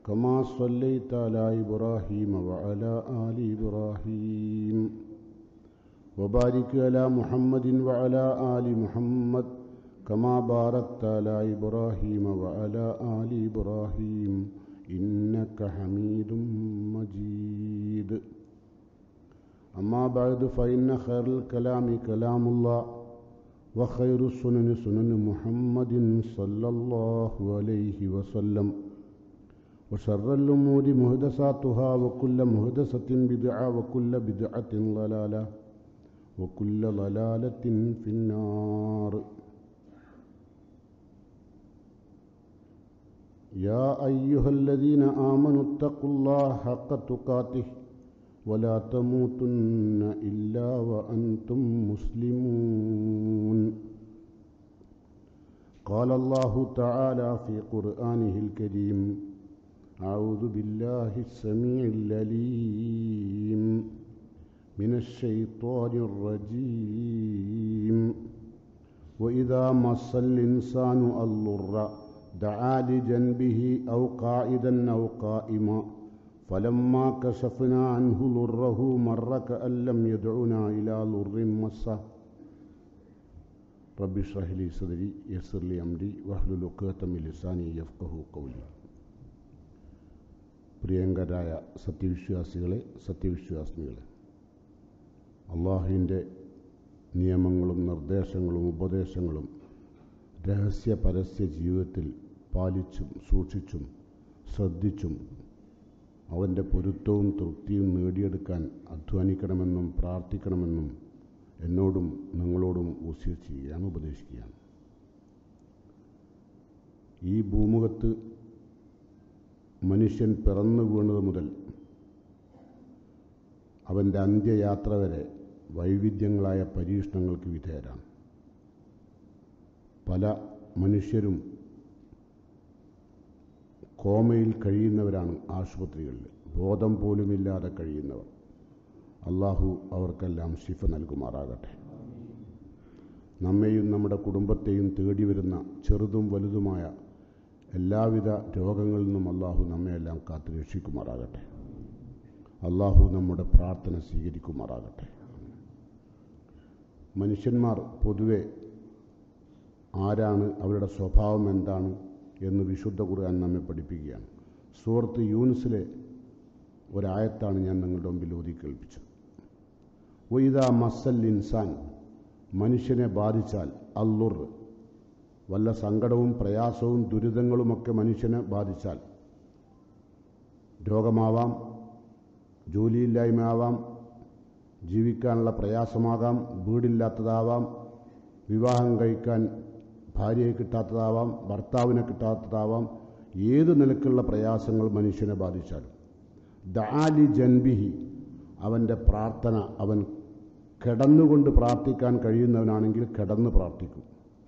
كما صليت على إبراهيم وعلى آل إبراهيم وبارك على محمد وعلى آل محمد كما باركت على إبراهيم وعلى آل إبراهيم إنك حميد مجيد أما بعد فإن خير الكلام كلام الله وخير السنن سنن محمد صلى الله عليه وسلم وشر الأمور مهدساتها وكل مهدسة بدعة وكل بدعة ضلالة وكل ضلالة في النار يا أيها الذين آمنوا اتقوا الله حق تقاته ولا تموتن إلا وأنتم مسلمون قال الله تعالى في قرآنه الكريم أعوذ بالله السميع العليم من الشيطان الرجيم وإذا مس الإنسان الضر دعا لجنبه أو قاعدا أو قائما فلما كشفنا عنه ضره مر كأن لم يدعنا إلى ضر مسه رب اشرح لي صدري يسر لي أمري واحلل عقدة من لساني يفقهوا قولي പ്രിയങ്കരായ സത്യവിശ്വാസികളെ സത്യവിശ്വാസിനികളെ അള്ളാഹുവിൻ്റെ നിയമങ്ങളും നിർദ്ദേശങ്ങളും ഉപദേശങ്ങളും രഹസ്യ പരസ്യ ജീവിതത്തിൽ പാലിച്ചും സൂക്ഷിച്ചും ശ്രദ്ധിച്ചും അവൻ്റെ പൊരുത്തവും തൃപ്തിയും നേടിയെടുക്കാൻ അധ്വാനിക്കണമെന്നും പ്രാർത്ഥിക്കണമെന്നും എന്നോടും നിങ്ങളോടും ഊസിയ ചെയ്യുകയാണ് ഉപദേശിക്കുകയാണ് ഈ ഭൂമുഖത്ത് മനുഷ്യൻ പിറന്നു വീണത് മുതൽ അവൻ്റെ അന്ത്യയാത്ര വരെ വൈവിധ്യങ്ങളായ പരീക്ഷണങ്ങൾക്ക് വിധേയരാണ് പല മനുഷ്യരും കോമയിൽ കഴിയുന്നവരാണ് ആശുപത്രികളിൽ ബോധം പോലുമില്ലാതെ കഴിയുന്നവർ അള്ളാഹു അവർക്കെല്ലാം ശിഫ നൽകുമാറാകട്ടെ നമ്മെയും നമ്മുടെ കുടുംബത്തെയും തേടി വരുന്ന ചെറുതും വലുതുമായ എല്ലാവിധ രോഗങ്ങളിൽ നിന്നും അള്ളാഹു നമ്മയെല്ലാം കാത്തു രക്ഷിക്കുമാറാകട്ടെ അള്ളാഹു നമ്മുടെ പ്രാർത്ഥന സ്വീകരിക്കുമാറാകട്ടെ മനുഷ്യന്മാർ പൊതുവെ ആരാണ് അവരുടെ സ്വഭാവം എന്താണ് എന്ന് വിശുദ്ധ ഖുർആൻ നമ്മെ പഠിപ്പിക്കുകയാണ് സുഹൃത്ത് യൂനിസിലെ ഒരായത്താണ് ഞാൻ നിങ്ങളുടെ മുമ്പിൽ ഓതി കേൾപ്പിച്ചത് ഒയ്ത മസൽ ഇൻസാൻ മനുഷ്യനെ ബാധിച്ചാൽ അല്ലുർ വല്ല സങ്കടവും പ്രയാസവും ദുരിതങ്ങളുമൊക്കെ മനുഷ്യനെ ബാധിച്ചാൽ രോഗമാവാം ജോലിയില്ലായ്മയാവാം ജീവിക്കാനുള്ള പ്രയാസമാകാം വീടില്ലാത്തതാവാം വിവാഹം കഴിക്കാൻ ഭാര്യയെ കിട്ടാത്തതാവാം ഭർത്താവിനെ കിട്ടാത്തതാവാം ഏത് നിലക്കുള്ള പ്രയാസങ്ങൾ മനുഷ്യനെ ബാധിച്ചാലും ദാലി ജൻബിഹി അവൻ്റെ പ്രാർത്ഥന അവൻ കിടന്നുകൊണ്ട് പ്രാർത്ഥിക്കാൻ കഴിയുന്നവനാണെങ്കിൽ കിടന്ന് പ്രാർത്ഥിക്കും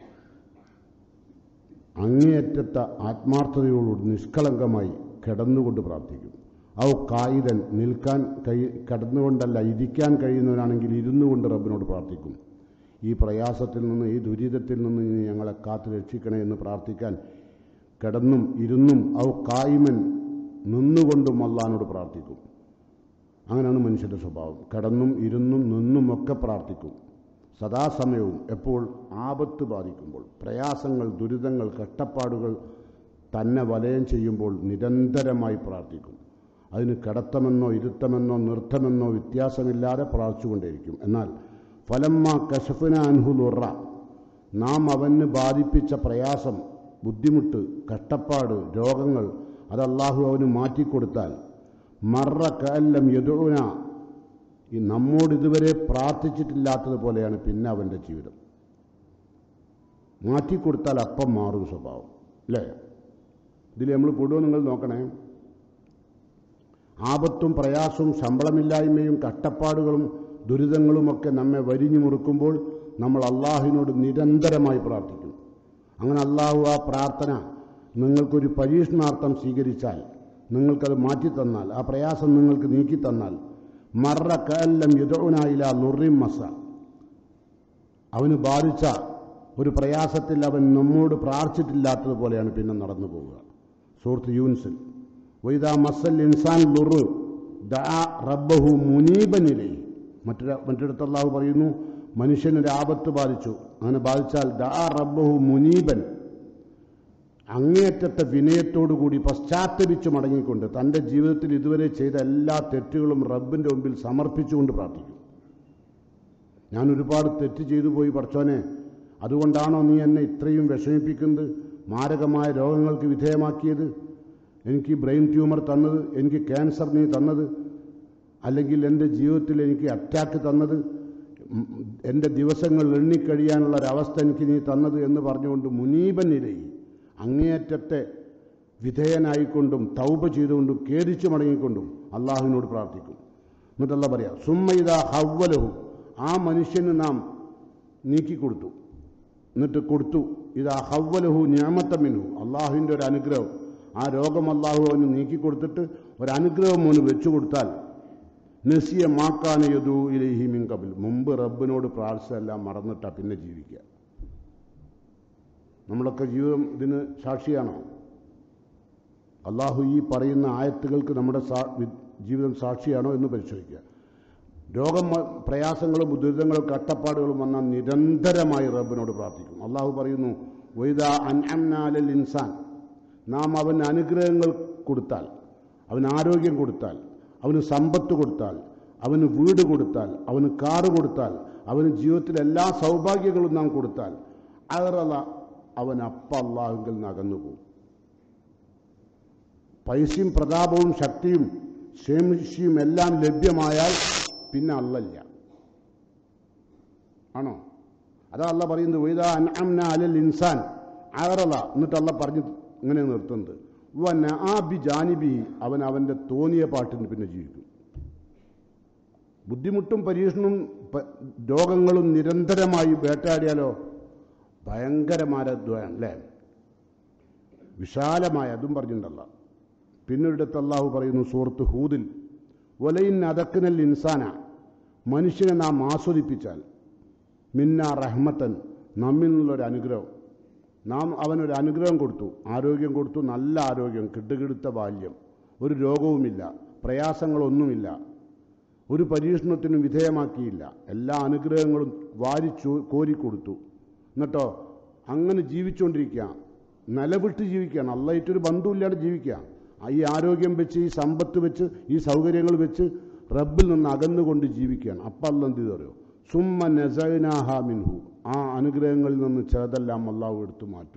അങ്ങേയറ്റത്ത ആത്മാർത്ഥതയോടുകൂടി നിഷ്കളങ്കമായി കിടന്നുകൊണ്ട് പ്രാർത്ഥിക്കും ഔ കായിതൻ നിൽക്കാൻ കഴി കിടന്നുകൊണ്ടല്ല ഇരിക്കാൻ കഴിയുന്നവനാണെങ്കിൽ ഇരുന്നു കൊണ്ട് റബ്ബിനോട് പ്രാർത്ഥിക്കും ഈ പ്രയാസത്തിൽ നിന്ന് ഈ ദുരിതത്തിൽ നിന്ന് നീ ഞങ്ങളെ കാത്തു രക്ഷിക്കണേ എന്ന് പ്രാർത്ഥിക്കാൻ കിടന്നും ഇരുന്നും ഔ കായിമൻ നിന്നുകൊണ്ടും അള്ളഹാനോട് പ്രാർത്ഥിക്കും അങ്ങനെയാണ് മനുഷ്യൻ്റെ സ്വഭാവം കിടന്നും ഇരുന്നും നിന്നും ഒക്കെ പ്രാർത്ഥിക്കും സദാസമയവും എപ്പോൾ ആപത്ത് ബാധിക്കുമ്പോൾ പ്രയാസങ്ങൾ ദുരിതങ്ങൾ കഷ്ടപ്പാടുകൾ തന്നെ വലയം ചെയ്യുമ്പോൾ നിരന്തരമായി പ്രാർത്ഥിക്കും അതിന് കിടത്തമെന്നോ ഇരുത്തമെന്നോ നൃത്തമെന്നോ വ്യത്യാസമില്ലാതെ പ്രാർത്ഥിച്ചുകൊണ്ടേയിരിക്കും എന്നാൽ ഫലമ്മ കശഫിന അൻഹുലുറ നാം അവന് ബാധിപ്പിച്ച പ്രയാസം ബുദ്ധിമുട്ട് കഷ്ടപ്പാട് രോഗങ്ങൾ അത് അള്ളാഹു അവന് മാറ്റിക്കൊടുത്താൽ മറ കല്ലം യദുന ഈ നമ്മോട് ഇതുവരെ പ്രാർത്ഥിച്ചിട്ടില്ലാത്തതുപോലെയാണ് പിന്നെ അവൻ്റെ ജീവിതം മാറ്റിക്കൊടുത്താൽ അപ്പം മാറും സ്വഭാവം അല്ലേ ഇതിൽ നമ്മൾ പൊടുവോ നിങ്ങൾ നോക്കണേ ആപത്തും പ്രയാസവും ശമ്പളമില്ലായ്മയും കഷ്ടപ്പാടുകളും ദുരിതങ്ങളുമൊക്കെ നമ്മെ വരിഞ്ഞു മുറുക്കുമ്പോൾ നമ്മൾ അള്ളാഹുവിനോട് നിരന്തരമായി പ്രാർത്ഥിക്കും അങ്ങനെ അള്ളാഹു ആ പ്രാർത്ഥന നിങ്ങൾക്കൊരു പരീക്ഷണാർത്ഥം സ്വീകരിച്ചാൽ നിങ്ങൾക്കത് മാറ്റിത്തന്നാൽ ആ പ്രയാസം നിങ്ങൾക്ക് നീക്കിത്തന്നാൽ മറ കല്ലം യുദ്ധവനായില്ല ലുറിം മസ അവന് ബാധിച്ച ഒരു പ്രയാസത്തിൽ അവൻ നമ്മോട് പ്രാർത്ഥിച്ചിട്ടില്ലാത്തതുപോലെയാണ് പിന്നെ നടന്നു പോവുക സുഹൃത്ത് യൂൻസിൽ വൈദാ മസൽ ഇൻസാൻ ലുറ് ദാ റബ്ബഹു മുനീബനിലേ മറ്റൊരു മറ്റൊരിടത്ത് അള്ളാഹു പറയുന്നു മനുഷ്യനൊരു ആപത്ത് ബാധിച്ചു അങ്ങനെ ബാധിച്ചാൽ ദാ റബ്ബഹു മുനീബൻ അങ്ങേയറ്റത്തെ വിനയത്തോടുകൂടി പശ്ചാത്തപിച്ച് മടങ്ങിക്കൊണ്ട് തൻ്റെ ജീവിതത്തിൽ ഇതുവരെ ചെയ്ത എല്ലാ തെറ്റുകളും റബ്ബിൻ്റെ മുമ്പിൽ സമർപ്പിച്ചുകൊണ്ട് പ്രാർത്ഥിക്കും ഞാൻ ഒരുപാട് തെറ്റ് ചെയ്തു പോയി പഠിച്ചോനെ അതുകൊണ്ടാണോ നീ എന്നെ ഇത്രയും വിഷമിപ്പിക്കുന്നത് മാരകമായ രോഗങ്ങൾക്ക് വിധേയമാക്കിയത് എനിക്ക് ബ്രെയിൻ ട്യൂമർ തന്നത് എനിക്ക് ക്യാൻസർ നീ തന്നത് അല്ലെങ്കിൽ എൻ്റെ ജീവിതത്തിൽ എനിക്ക് അറ്റാക്ക് തന്നത് ഉം, എൻ്റെ ദിവസങ്ങൾ എണ്ണിക്കഴിയാനുള്ള ഒരവസ്ഥ എനിക്ക് നീ തന്നത് എന്ന് പറഞ്ഞുകൊണ്ട് മുനീബനിരയി അങ്ങേയറ്റത്തെ വിധേയനായിക്കൊണ്ടും തൗപ ചെയ്തുകൊണ്ടും ഖേദിച്ചു മടങ്ങിക്കൊണ്ടും അള്ളാഹുവിനോട് പ്രാർത്ഥിക്കും എന്നിട്ടല്ല പറയാം സുമ്മൈത ഹവ്വലഹു ആ മനുഷ്യന് നാം നീക്കിക്കൊടുത്തു എന്നിട്ട് കൊടുത്തു ഇതാ ഹവ്വലഹു ഞാമത്തമിനു അള്ളാഹുവിൻ്റെ ഒരു അനുഗ്രഹം ആ രോഗം അള്ളാഹു അവന് നീക്കിക്കൊടുത്തിട്ട് ഒരു അനുഗ്രഹം അവന് വെച്ചു കൊടുത്താൽ നസിയ മാക്കാനയതു ഇലഹി മിൻ കബിൽ മുമ്പ് റബ്ബിനോട് പ്രാർത്ഥിച്ചെല്ലാം മറന്നിട്ടാ പിന്നെ ജീവിക്കുക നമ്മളൊക്കെ ജീവിതം ഇതിന് സാക്ഷിയാണോ അള്ളാഹു ഈ പറയുന്ന ആയത്തുകൾക്ക് നമ്മുടെ സാ- വി- ജീവിതം സാക്ഷിയാണോ എന്ന് പരിശോധിക്കുക രോഗം വ- പ്രയാസങ്ങളും ദുരിതങ്ങളും കട്ടപ്പാടുകളും വന്നാൽ നിരന്തരമായി റബ്ബിനോട് പ്രാർത്ഥിക്കും അള്ളാഹു പറയുന്നു വൈദ അൻഅംനാലൽ ഇൻസാൻ നാം അവന് അനുഗ്രഹങ്ങൾ കൊടുത്താൽ അവന് ആരോഗ്യം കൊടുത്താൽ അവന് സമ്പത്ത് കൊടുത്താൽ അവന് വീട് കൊടുത്താൽ അവന് കാറ് കൊടുത്താൽ അവന് ജീവിതത്തിൽ എല്ലാ സൗഭാഗ്യങ്ങളും നാം കൊടുത്താൽ അയറല അവൻ അപ്പ അള്ളാഹുങ്കിൽ നിന്ന് അകന്നു പോകും പൈസയും പ്രതാപവും ശക്തിയും ശേഷിയും എല്ലാം ലഭ്യമായാൽ പിന്നെ അല്ലല്ല ആണോ അതാ അല്ല പറയുന്നത് വൈദ അൻഅംന അലൽ ഇൻസാൻ അയറല എന്നിട്ട് അല്ല പറഞ്ഞ് ഇങ്ങനെ നിർത്തുന്നത് വന ആ ബി ജാനിബി അവൻ അവൻ്റെ തോന്നിയ പാട്ടിന് പിന്നെ ജീവിക്കും ബുദ്ധിമുട്ടും പരീക്ഷണവും പ- രോഗങ്ങളും നിരന്തരമായി വേട്ടയാടിയാലോ ഭയങ്കരമായ ദ്വയാണ് അല്ലേ വിശാലമായ അതും പറഞ്ഞിട്ടുണ്ടല്ല പിന്നൊരിടത്ത് അള്ളാഹു പറയുന്നു സുഹൃത്ത് ഹൂദിൽ ഒലയിൻ അതക്കിനൽ ഇൻസാന മനുഷ്യനെ നാം ആസ്വദിപ്പിച്ചാൽ മിന്ന റഹ്മത്തൻ നമ്മിൽ നിന്നുള്ളൊരു അനുഗ്രഹം നാം അവനൊരു അനുഗ്രഹം കൊടുത്തു ആരോഗ്യം കൊടുത്തു നല്ല ആരോഗ്യം കിടുകിടുത്ത ബാല്യം ഒരു രോഗവുമില്ല പ്രയാസങ്ങളൊന്നുമില്ല ഒരു പരീക്ഷണത്തിനും വിധേയമാക്കിയില്ല എല്ലാ അനുഗ്രഹങ്ങളും വാരി ചോ- കോരിക്കൊടുത്തു എന്നിട്ടോ അങ്ങനെ ജീവിച്ചുകൊണ്ടിരിക്കുക നിലവിട്ട് ജീവിക്കുകയാണ് അള്ളായിട്ടൊരു ബന്ധമില്ലാതെ ജീവിക്കുക ഈ ആരോഗ്യം വെച്ച് ഈ സമ്പത്ത് വെച്ച് ഈ സൗകര്യങ്ങൾ വെച്ച് റബ്ബിൽ നിന്ന് അകന്നുകൊണ്ട് ജീവിക്കുകയാണ് അപ്പം അല്ല എന്ത് ചെയ്തറിയോ സുമ്മ നസൈനാഹ മിൻഹു ആ അനുഗ്രഹങ്ങളിൽ നിന്ന് ചിലതെല്ലാം അള്ളാഹു എടുത്തു മാറ്റും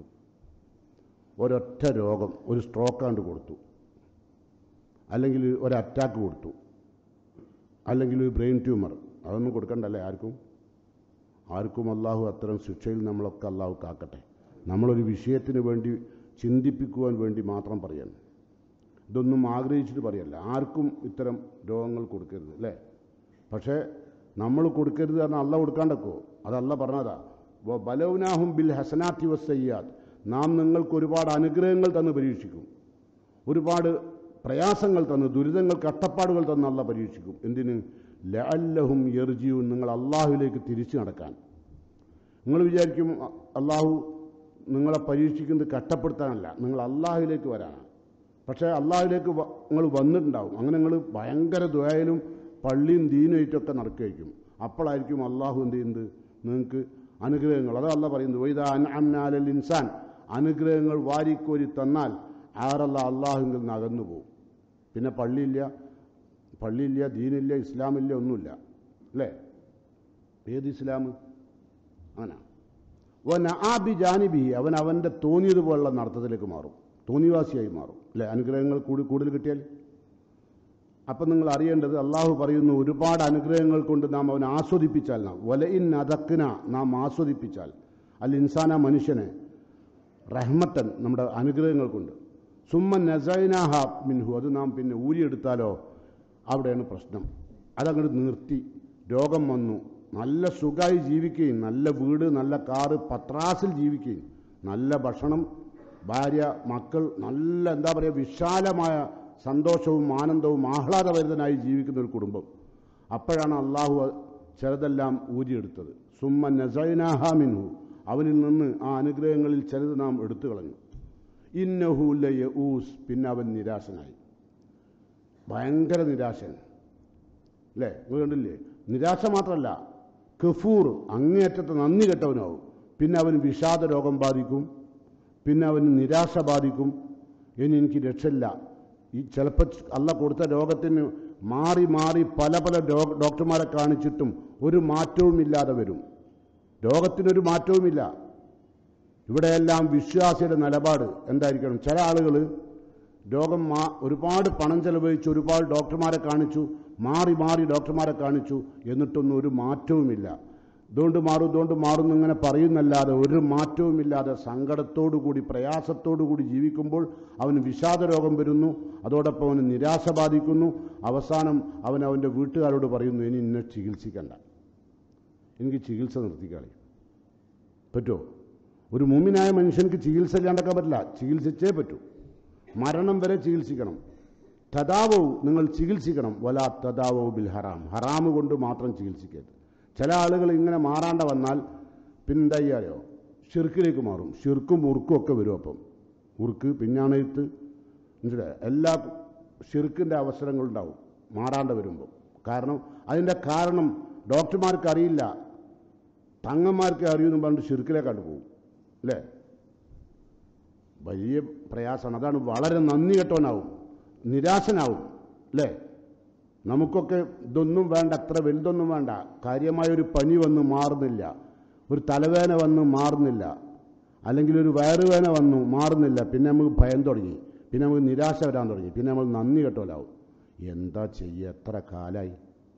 ഒരൊറ്റ രോഗം ഒരു സ്ട്രോക്കാണ്ട് കൊടുത്തു അല്ലെങ്കിൽ ഒരു അറ്റാക്ക് കൊടുത്തു അല്ലെങ്കിൽ ഒരു ബ്രെയിൻ ട്യൂമർ അതൊന്നും കൊടുക്കണ്ടല്ലേ ആർക്കും ആർക്കും അള്ളാഹു അത്തരം ശിക്ഷയിൽ നമ്മളൊക്കെ അള്ളാഹു കാക്കട്ടെ നമ്മളൊരു വിഷയത്തിന് വേണ്ടി ചിന്തിപ്പിക്കുവാൻ വേണ്ടി മാത്രം പറയാണ് ഇതൊന്നും ആഗ്രഹിച്ചിട്ട് പറയല്ല ആർക്കും ഇത്തരം രോഗങ്ങൾ കൊടുക്കരുത് അല്ലേ പക്ഷേ നമ്മൾ കൊടുക്കരുത് കാരണം അല്ല കൊടുക്കാണ്ടക്കോ അതല്ല പറഞ്ഞതാ വ ബലൗനാഹും ബിൽ ഹസനാത്തി വസ്സയ്യാത്ത് നാം നിങ്ങൾക്ക് ഒരുപാട് അനുഗ്രഹങ്ങൾ തന്ന് പരീക്ഷിക്കും ഒരുപാട് പ്രയാസങ്ങൾ തന്ന് ദുരിതങ്ങൾ കട്ടപ്പാടുകൾ തന്ന് അല്ല പരീക്ഷിക്കും എന്തിന് ലഅല്ലഹും എർജിയും നിങ്ങൾ അള്ളാഹുവിലേക്ക് തിരിച്ചു നടക്കാൻ നിങ്ങൾ വിചാരിക്കും അ- അള്ളാഹു നിങ്ങളെ പരീക്ഷിക്കുന്നത് കട്ടപ്പെടുത്താനല്ല നിങ്ങൾ അള്ളാഹുവിലേക്ക് വരാനാണ് പക്ഷേ അള്ളാഹുവിലേക്ക് വ- നിങ്ങൾ വന്നിട്ടുണ്ടാവും അങ്ങനെ നിങ്ങൾ ഭയങ്കര ദ്വയായാലും പള്ളിയും ദീനുമായിട്ടൊക്കെ നടക്കുകയായിരിക്കും അപ്പോഴായിരിക്കും അള്ളാഹു എന്ത് ചെയ്യുന്നത് നിങ്ങൾക്ക് അനുഗ്രഹങ്ങൾ അതല്ല പറയുന്നത് വൈദ അൻഅംനാലൽ ഇൻസാൻ അനുഗ്രഹങ്ങൾ വാരിക്കോരി തന്നാൽ ആരല്ല അള്ളാഹുവിൽ നിന്ന് അകന്നു പോകും പിന്നെ പള്ളിയില്ല പള്ളിയില്ല ദീനില്ല ഇസ്ലാമില്ല ഒന്നുമില്ല അല്ലേ ഏത് ഇസ്ലാം അങ്ങനെ വൻ ആബി ജാനിബി അവൻ അവൻ്റെ തോന്നിയതുപോലുള്ള നടത്തത്തിലേക്ക് മാറും തോന്നിവാസിയായി മാറും അല്ലേ അനുഗ്രഹങ്ങൾ കൂടി കൂടുതൽ കിട്ടിയാൽ അപ്പം നിങ്ങൾ അറിയേണ്ടത് അള്ളാഹു പറയുന്നു ഒരുപാട് അനുഗ്രഹങ്ങൾ കൊണ്ട് നാം അവനെ ആസ്വദിപ്പിച്ചാൽ നാം വലയിൻ അതക്കിന നാം ആസ്വദിപ്പിച്ചാൽ അല്ല ഇൻസാന മനുഷ്യനെ റഹ്മത്തൻ നമ്മുടെ അനുഗ്രഹങ്ങൾ കൊണ്ട് സുമ്മ നസൈനാഹ മിൻഹു അത് നാം പിന്നെ ഊരിയെടുത്താലോ അവിടെയാണ് പ്രശ്നം അതങ്ങോട്ട് നിർത്തി രോഗം വന്നു നല്ല സുഖമായി ജീവിക്കുകയും നല്ല വീട് നല്ല കാറ് പത്രാസിൽ ജീവിക്കുകയും നല്ല ഭക്ഷണം ഭാര്യ മക്കൾ നല്ല എന്താ പറയുക വിശാലമായ സന്തോഷവും ആനന്ദവും ആഹ്ലാദഭരിതനായി ജീവിക്കുന്ന ഒരു കുടുംബം അപ്പോഴാണ് അള്ളാഹു ചിലതെല്ലാം ഊരിയെടുത്തത് സുമ്മ നസൈനാഹ മിൻഹു അവനിൽ നിന്ന് ആ അനുഗ്രഹങ്ങളിൽ ചിലത് നാം എടുത്തു കളഞ്ഞു ഇന്നഹുലയ ഊസ് പിന്നെ അവൻ നിരാശനായി ഭയങ്കര നിരാശയാണ് അല്ലേ നിങ്ങൾ കണ്ടില്ലേ നിരാശ മാത്രമല്ല കഫൂർ അങ്ങേയറ്റത്തെ നന്ദി കെട്ടവനാവും പിന്നെ അവന് വിഷാദ രോഗം ബാധിക്കും പിന്നെ അവന് നിരാശ ബാധിക്കും ഇനി എനിക്ക് രക്ഷയില്ല ഈ ചിലപ്പോൾ അല്ല കൊടുത്ത രോഗത്തിന് മാറി മാറി പല പല ഡോ- ഡോക്ടർമാരെ കാണിച്ചിട്ടും ഒരു മാറ്റവും ഇല്ലാതെ വരും രോഗത്തിനൊരു മാറ്റവുമില്ല ഇവിടെയെല്ലാം വിശ്വാസിയുടെ നിലപാട് എന്തായിരിക്കണം ചില ആളുകൾ രോഗം മാ ഒരുപാട് പണം ചെലവഴിച്ച് ഒരുപാട് ഡോക്ടർമാരെ കാണിച്ചു മാറി മാറി ഡോക്ടർമാരെ കാണിച്ചു എന്നിട്ടൊന്നും ഒരു മാറ്റവുമില്ല ഇതുകൊണ്ട് മാറും ഇതുകൊണ്ട് മാറും എന്നിങ്ങനെ പറയുന്നല്ലാതെ ഒരു മാറ്റവുമില്ലാതെ സങ്കടത്തോടുകൂടി പ്രയാസത്തോടുകൂടി ജീവിക്കുമ്പോൾ അവന് വിഷാദ രോഗം വരുന്നു അതോടൊപ്പം അവന് നിരാശ ബാധിക്കുന്നു അവസാനം അവൻ അവൻ്റെ വീട്ടുകാരോട് പറയുന്നു ഇനി എന്നെ ചികിത്സിക്കണ്ട എനിക്ക് ചികിത്സ നിർത്തിക്കളി പറ്റുമോ ഒരു മുമ്മിനായ മനുഷ്യർക്ക് ചികിത്സ ഇല്ലാണ്ടാക്കാൻ പറ്റില്ല ചികിത്സിച്ചേ പറ്റൂ മരണം വരെ ചികിത്സിക്കണം തദാവവും നിങ്ങൾ ചികിത്സിക്കണം വല തദാവവും ബിൽ ഹറാം ഹറാമ് കൊണ്ട് മാത്രം ചികിത്സിക്കരുത് ചില ആളുകൾ ഇങ്ങനെ മാറാണ്ട വന്നാൽ പിന്നെന്താ ചെയ്യാറിയോ ഷിർക്കിലേക്ക് മാറും ഷിർക്കും ഉറുക്കും ഒക്കെ വരും അപ്പം ഉറുക്ക് പിഞ്ഞാണെഴുത്ത് മനസ്സിലായോ എല്ലാ ഷിർക്കിൻ്റെ അവസരങ്ങളുണ്ടാവും മാറാണ്ട് വരുമ്പോൾ കാരണം അതിൻ്റെ കാരണം ഡോക്ടർമാർക്ക് അറിയില്ല തങ്ങന്മാർക്ക് അറിയുമെന്ന് പറഞ്ഞിട്ട് ഷിർക്കിലേക്കാണ്ട് പോകും അല്ലേ വലിയ പ്രയാസമാണ് അതാണ് വളരെ നന്ദി കെട്ടവനാവും നിരാശനാവും അല്ലേ നമുക്കൊക്കെ ഇതൊന്നും വേണ്ട അത്ര വലുതൊന്നും വേണ്ട കാര്യമായൊരു പനി വന്ന് മാറുന്നില്ല ഒരു തലവേദന വന്ന് മാറുന്നില്ല അല്ലെങ്കിൽ ഒരു വയറുവേദന വന്നു മാറുന്നില്ല പിന്നെ നമുക്ക് ഭയം തുടങ്ങി പിന്നെ നമുക്ക് നിരാശ വരാൻ തുടങ്ങി പിന്നെ നമ്മൾ നന്ദി കെട്ടവലാവും എന്താ ചെയ്യുക എത്ര കാലായി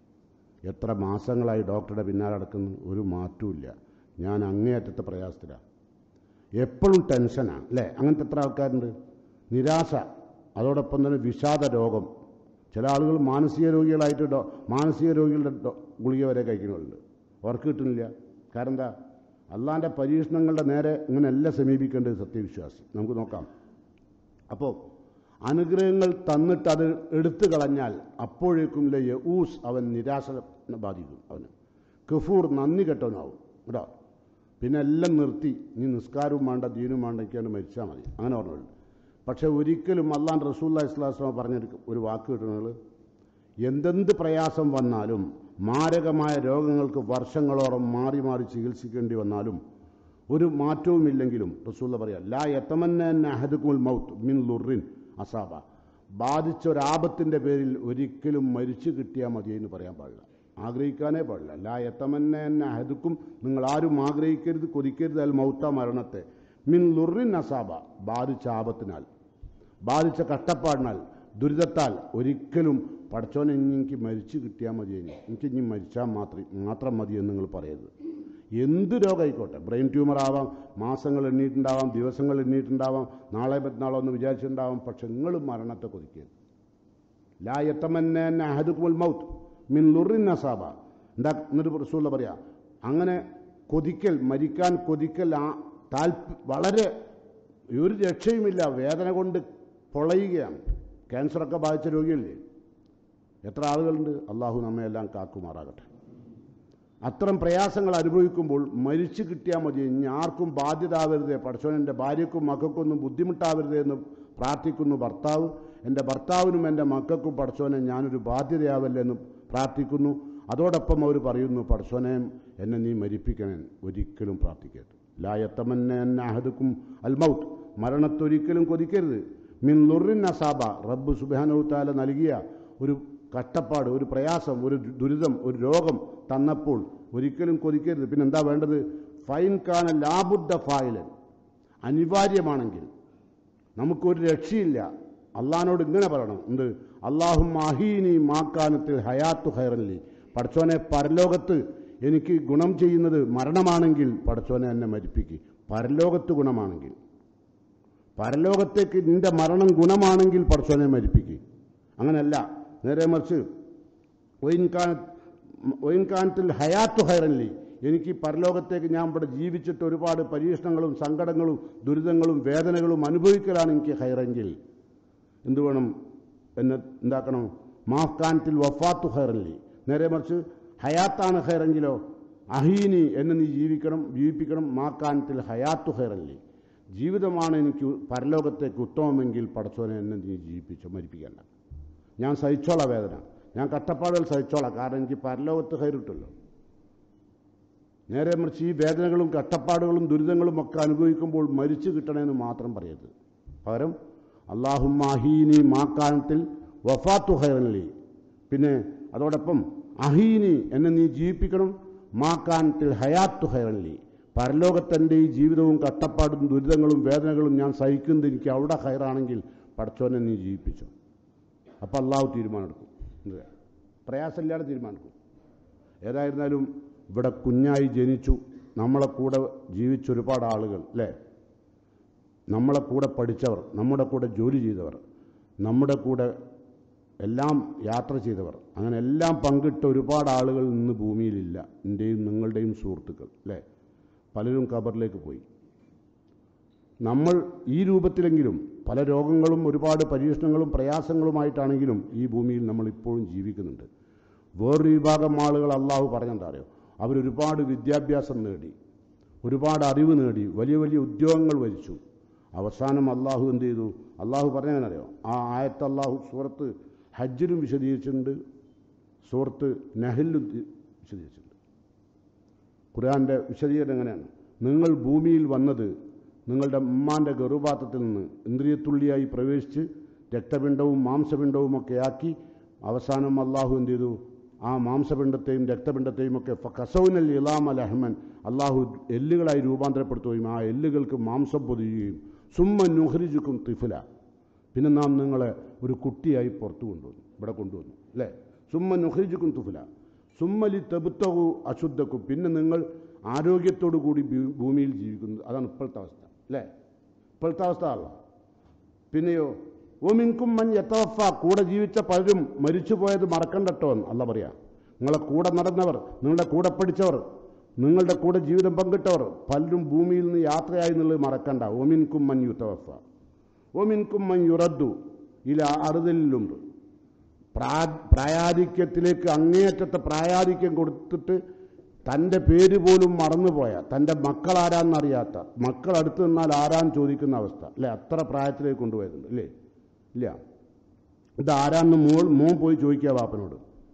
എത്ര മാസങ്ങളായി ഡോക്ടറുടെ പിന്നാലെ നടക്കുന്നു ഒരു മാറ്റമില്ല ഞാൻ അങ്ങേയറ്റത്തെ പ്രയാസത്തിലാണ് എപ്പോഴും ടെൻഷനാണ് അല്ലേ അങ്ങനത്തെ എത്ര ആൾക്കാരുണ്ട് നിരാശ അതോടൊപ്പം തന്നെ വിഷാദ രോഗം ചില ആളുകൾ മാനസിക രോഗികളായിട്ട് ഡോ മാനസിക രോഗികളുടെ ഡോ- ഗുളിക വരെ കഴിക്കുന്നുണ്ട് അവർക്ക് കിട്ടുന്നില്ല കാരണം എന്താ അള്ളാൻ്റെ പരീക്ഷണങ്ങളുടെ നേരെ ഇങ്ങനെയല്ല സമീപിക്കേണ്ടത് സത്യവിശ്വാസി നമുക്ക് നോക്കാം അപ്പോൾ അനുഗ്രഹങ്ങൾ തന്നിട്ട് അത് എടുത്തു കളഞ്ഞാൽ അപ്പോഴേക്കും ലെ യഊസ് അവൻ നിരാശ ബാധിക്കും അവന് കഫൂർ നന്ദി കെട്ടവനാവും കേട്ടോ പിന്നെ എല്ലാം നിർത്തി നീ നിസ്കാരവും വേണ്ട ദീനും വേണ്ട എനിക്കാണ്ട് മരിച്ചാൽ മതി അങ്ങനെ പറഞ്ഞുള്ളൂ പക്ഷേ ഒരിക്കലും അള്ളാൻ റസൂല്ലാ ഇസ്ലാസ്ലാം പറഞ്ഞൊരു ഒരു വാക്ക് കിട്ടുന്നത് എന്തെന്ത് പ്രയാസം വന്നാലും മാരകമായ രോഗങ്ങൾക്ക് വർഷങ്ങളോളം മാറി മാറി ചികിത്സിക്കേണ്ടി വന്നാലും ഒരു മാറ്റവുമില്ലെങ്കിലും റസൂല്ല പറയാം ലാ യത്തമന്ന അഹദുക്കുൽ മൗത്ത് മിൻ ലുറിൻ അസാബ ബാധിച്ച ഒരാപത്തിൻ്റെ പേരിൽ ഒരിക്കലും മരിച്ചു കിട്ടിയാൽ മതി എന്ന് പറയാൻ പാടില്ല ആഗ്രഹിക്കാനേ പാടില്ല ലാ യത്തമന്ന അഹദുക്കും നിങ്ങൾ ആരും ആഗ്രഹിക്കരുത് കൊതിക്കരുത് അൽ മൗത്ത മരണത്തെ മിൻ ലുറിൻ അസാബ ബാധിച്ച ആപത്തിനാൽ ബാധിച്ച കഷ്ടപ്പാടിനാൽ ദുരിതത്താൽ ഒരിക്കലും പടച്ചോനെ ഇനി എനിക്ക് മരിച്ചു കിട്ടിയാൽ മതി ഇനി എനിക്ക് ഇനി മരിച്ചാൽ മാത്രം മാത്രം മതി എന്ന് നിങ്ങൾ പറയരുത് എന്ത് രോഗമായിക്കോട്ടെ ബ്രെയിൻ ട്യൂമർ ആവാം മാസങ്ങൾ എണ്ണീട്ടുണ്ടാവാം ദിവസങ്ങൾ എണ്ണീട്ടുണ്ടാവാം നാളെ മറ്റന്നാളോ എന്ന് വിചാരിച്ചിട്ടുണ്ടാവാം പക്ഷെ നിങ്ങൾ മരണത്തെ കൊതിക്കരുത് ലാ യത്തമന്ന അഹദുക്കുൽ മൗത്ത് മിൻ ലുറിൻ അസാബ എന്താ എന്നിട്ട് റസൂല പറയാ അങ്ങനെ കൊതിക്കൽ മരിക്കാൻ കൊതിക്കൽ ആ താല്പ വളരെ ഒരു രക്ഷയുമില്ല വേദന കൊണ്ട് പൊളയുകയാണ് ക്യാൻസറൊക്കെ ബാധിച്ച രോഗിയല്ലേ എത്ര ആളുകളുണ്ട് അള്ളാഹു നമ്മയെല്ലാം കാക്കുമാറാകട്ടെ അത്തരം പ്രയാസങ്ങൾ അനുഭവിക്കുമ്പോൾ മരിച്ചു കിട്ടിയാൽ മതി ഇനി ആർക്കും ബാധ്യത ആവരുതേ പടച്ചോൻ എൻ്റെ ഭാര്യയ്ക്കും മക്കൾക്കൊന്നും ബുദ്ധിമുട്ടാവരുതേ എന്ന് പ്രാർത്ഥിക്കുന്നു ഭർത്താവ് എൻ്റെ ഭർത്താവിനും എൻ്റെ മക്കൾക്കും പടച്ചോനെ ഞാനൊരു ബാധ്യതയാവല്ലേ എന്ന് പ്രാർത്ഥിക്കുന്നു അതോടൊപ്പം അവർ പറയുന്നു പടച്ചോനെ എന്നെ നീ മരിപ്പിക്കണേ ഒരിക്കലും പ്രാർത്ഥിക്കരുത് ലായത്തമന്ന അഹദുക്കും അൽ മൗത്ത് മരണത്തൊരിക്കലും കൊതിക്കരുത് മിൻ ലുറിൻ അസാബ റബ്ബ് സുബാനവുത്താല നൽകിയ ഒരു കഷ്ടപ്പാട് ഒരു പ്രയാസം ഒരു ദുരിതം ഒരു രോഗം തന്നപ്പോൾ ഒരിക്കലും കൊതിക്കരുത് പിന്നെ എന്താ വേണ്ടത് ഫൈൻ കാന ലാബുദ്ധ ഫായിലൻ അനിവാര്യമാണെങ്കിൽ നമുക്കൊരു രക്ഷയില്ല അള്ളഹാനോട് ഇങ്ങനെ പറയണം എന്ത് അള്ളാഹു മാഹീനി മാക്കാനത്തിൽ ഹയാത്തു ഹൈറല്ലി പടച്ചോനെ പരലോകത്ത് എനിക്ക് ഗുണം ചെയ്യുന്നത് മരണമാണെങ്കിൽ പടച്ചോനെ എന്നെ മരിപ്പിക്കുക പരലോകത്ത് ഗുണമാണെങ്കിൽ പരലോകത്തേക്ക് നിന്റെ മരണം ഗുണമാണെങ്കിൽ പടച്ചോനെ മരിപ്പിക്കുക അങ്ങനെയല്ല നേരെ മറിച്ച് ഒയിൻകാൻ ഒയിൻകാനത്തിൽ ഹയാത്തു ഹൈറൻലി എനിക്ക് പരലോകത്തേക്ക് ഞാൻ ഇവിടെ ജീവിച്ചിട്ട് ഒരുപാട് പരീക്ഷണങ്ങളും സങ്കടങ്ങളും ദുരിതങ്ങളും വേദനകളും അനുഭവിക്കലാണ് എനിക്ക് ഹൈറെങ്കിൽ എന്ത് വേണം എന്നെ എന്താക്കണം മാഫ്കാനത്തിൽ വഫാത്തു ഹൈറൻലി നേരെ മറിച്ച് ഹയാത്താണ് ഹൈറെങ്കിലോ അഹീനി എന്നെ നീ ജീവിക്കണം ജീവിപ്പിക്കണം മാക്കാനത്തിൽ ഹയാത്തു ഹൈറൻലി ജീവിതമാണ് എനിക്ക് പരലോകത്തേക്ക് ഉത്തമമെങ്കിൽ പടച്ചോനെ എന്നെ നീ ജീവിപ്പിച്ചോ മരിപ്പിക്കേണ്ട ഞാൻ സഹിച്ചോളാം വേദന ഞാൻ കഷ്ടപ്പാടുകൾ സഹിച്ചോളാം കാരണം എനിക്ക് പരലോകത്ത് കയറിട്ടല്ലോ നേരെ മറിച്ച് ഈ വേദനകളും കഷ്ടപ്പാടുകളും ദുരിതങ്ങളും ഒക്കെ അനുഭവിക്കുമ്പോൾ മരിച്ചു കിട്ടണമെന്ന് മാത്രം പറയരുത് പകരം അള്ളാഹുമാഹീനി മാക്കാനത്തിൽ വഫാത്തു ഹൈറൻലി പിന്നെ അതോടൊപ്പം അഹീനി എന്നെ നീ ജീവിപ്പിക്കണം മാക്കാനത്തിൽ ഹയാത്തു ഹൈറൻലി പരലോകത്തെൻ്റെ ഈ ജീവിതവും കഷ്ടപ്പാടും ദുരിതങ്ങളും വേദനകളും ഞാൻ സഹിക്കുന്നത് എനിക്ക് അവിടെ ഹൈറാണെങ്കിൽ പഠിച്ചോനെ നീ ജീവിപ്പിച്ചു അപ്പം അള്ളാഹു തീരുമാനമെടുക്കും എന്ത്? പ്രയാസമില്ലാതെ തീരുമാനമെടുക്കും ഏതായിരുന്നാലും ഇവിടെ കുഞ്ഞായി ജനിച്ചു നമ്മളെ കൂടെ ജീവിച്ച ഒരുപാട് ആളുകൾ അല്ലേ നമ്മളെ കൂടെ പഠിച്ചവർ നമ്മുടെ കൂടെ ജോലി ചെയ്തവർ നമ്മുടെ കൂടെ എല്ലാം യാത്ര ചെയ്തവർ അങ്ങനെ എല്ലാം പങ്കിട്ട ഒരുപാട് ആളുകൾ ഇന്ന് ഭൂമിയിലില്ല എൻ്റെയും നിങ്ങളുടെയും സുഹൃത്തുക്കൾ അല്ലേ പലരും ഖബറിലേക്ക് പോയി നമ്മൾ ഈ രൂപത്തിലെങ്കിലും പല രോഗങ്ങളും ഒരുപാട് പരീക്ഷണങ്ങളും പ്രയാസങ്ങളുമായിട്ടാണെങ്കിലും ഈ ഭൂമിയിൽ നമ്മൾ ഇപ്പോഴും ജീവിക്കുന്നുണ്ട് വേറൊരു വിഭാഗം ആളുകൾ അള്ളാഹു പറഞ്ഞെന്താ അറിയോ അവരൊരുപാട് വിദ്യാഭ്യാസം നേടി ഒരുപാട് അറിവ് നേടി വലിയ വലിയ ഉദ്യോഗങ്ങൾ വരിച്ചു അവസാനം അള്ളാഹു എന്ത് ചെയ്തു അള്ളാഹു പറഞ്ഞെങ്ങനറിയോ ആ ആയത്ത് അള്ളാഹു സൂറത്ത് ഹജ്ജിലും വിശദീകരിച്ചിട്ടുണ്ട് സൂറത്ത് നഹലിലും വിശദീകരിച്ചിട്ടുണ്ട് ഖുർആന്റെ വിശദീകരണം എങ്ങനെയാണ് നിങ്ങൾ ഭൂമിയിൽ വന്നത് നിങ്ങളുടെ ഉമ്മാന്റെ ഗർഭപാത്രത്തിൽ നിന്ന് ഇന്ദ്രിയത്തുള്ളിയായി പ്രവേശിച്ച് രക്തപിണ്ഡവും മാംസപിണ്ഡവും ഒക്കെ ആക്കി അവസാനം അള്ളാഹു എന്ത് ചെയ്തു ആ മാംസപിണ്ഡത്തെയും രക്തപിണ്ഡത്തെയും ഒക്കെ കസൗനൽ ഇലാം അൽ അഹ്മൻ അള്ളാഹു എല്ലുകളായി രൂപാന്തരപ്പെടുത്തുകയും ആ എല്ലുകൾക്ക് മാംസം പൊതിയുകയും സുമ്മ നുഹരിജുക്കും തിഫുല പിന്നെ നാം നിങ്ങളെ ഒരു കുട്ടിയായി പുറത്തു കൊണ്ടുവന്നു ഇവിടെ കൊണ്ടുവന്നു അല്ലേ സുമ്മ നുഹരിജുക്കും തുഫുല സുമ്മലി തെബുത്തകു അശുദ്ധക്കും പിന്നെ നിങ്ങൾ ആരോഗ്യത്തോടു കൂടി ഭൂ- ഭൂമിയിൽ ജീവിക്കുന്നത് അതാണ് ഇപ്പോഴത്തെ അവസ്ഥ അല്ലേ ഇപ്പോഴത്തെ അവസ്ഥ ആണല്ലോ പിന്നെയോ ഓമിൻകും മൻ യത്തവഫ കൂടെ ജീവിച്ച പലരും മരിച്ചുപോയത് മറക്കണ്ടട്ടോ എന്ന് അല്ല പറയാ നിങ്ങളെ കൂടെ നടന്നവർ നിങ്ങളുടെ കൂടെ പഠിച്ചവർ നിങ്ങളുടെ കൂടെ ജീവിതം പങ്കിട്ടവർ പലരും ഭൂമിയിൽ നിന്ന് യാത്രയായി എന്നുള്ളത് മറക്കണ്ട ഓമിൻകും മൻ യുത്തവഫ ഓമിൻകും മൻ യുറദ്ദു ഇല അറുതലിലുണ്ട് പ്രാ പ്രായാധിക്യത്തിലേക്ക് അങ്ങേയറ്റത്തെ പ്രായാധിക്യം കൊടുത്തിട്ട് തൻ്റെ പേര് പോലും മറന്നുപോയ തൻ്റെ മക്കൾ ആരാന്നറിയാത്ത മക്കൾ അടുത്ത് നിന്നാൽ ആരാന്ന് ചോദിക്കുന്ന അവസ്ഥ അല്ലേ അത്ര പ്രായത്തിലേക്ക് കൊണ്ടുപോയതുണ്ട് അല്ലേ ഇല്ല ഇത് ആരാന്ന് മോൾ മോൻ പോയി ചോദിക്കുക വാപ്പനോട്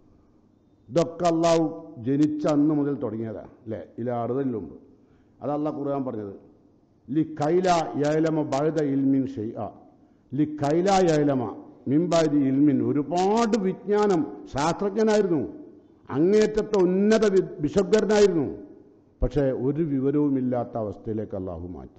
ഇതൊക്കെ അള്ളാഹു ജനിച്ച അന്ന് മുതൽ തുടങ്ങിയതാ അല്ലേ ഇല്ല അറുതലിലുണ്ട് അതല്ല ഖുർആൻ പറഞ്ഞത് ലി കൈല യലമ ബഴുത ഇൽമിൻ ഷെയ്അ ലി കൈല യലമ മിംബാരി ഇൽമിൻ ഒരുപാട് വിജ്ഞാനം ശാസ്ത്രജ്ഞനായിരുന്നു അങ്ങേറ്റത്തെ ഉന്നത വി- വിശുദ്ധനായിരുന്നു പക്ഷേ ഒരു വിവരവുമില്ലാത്ത അവസ്ഥയിലേക്ക് അള്ളാഹു മാറ്റി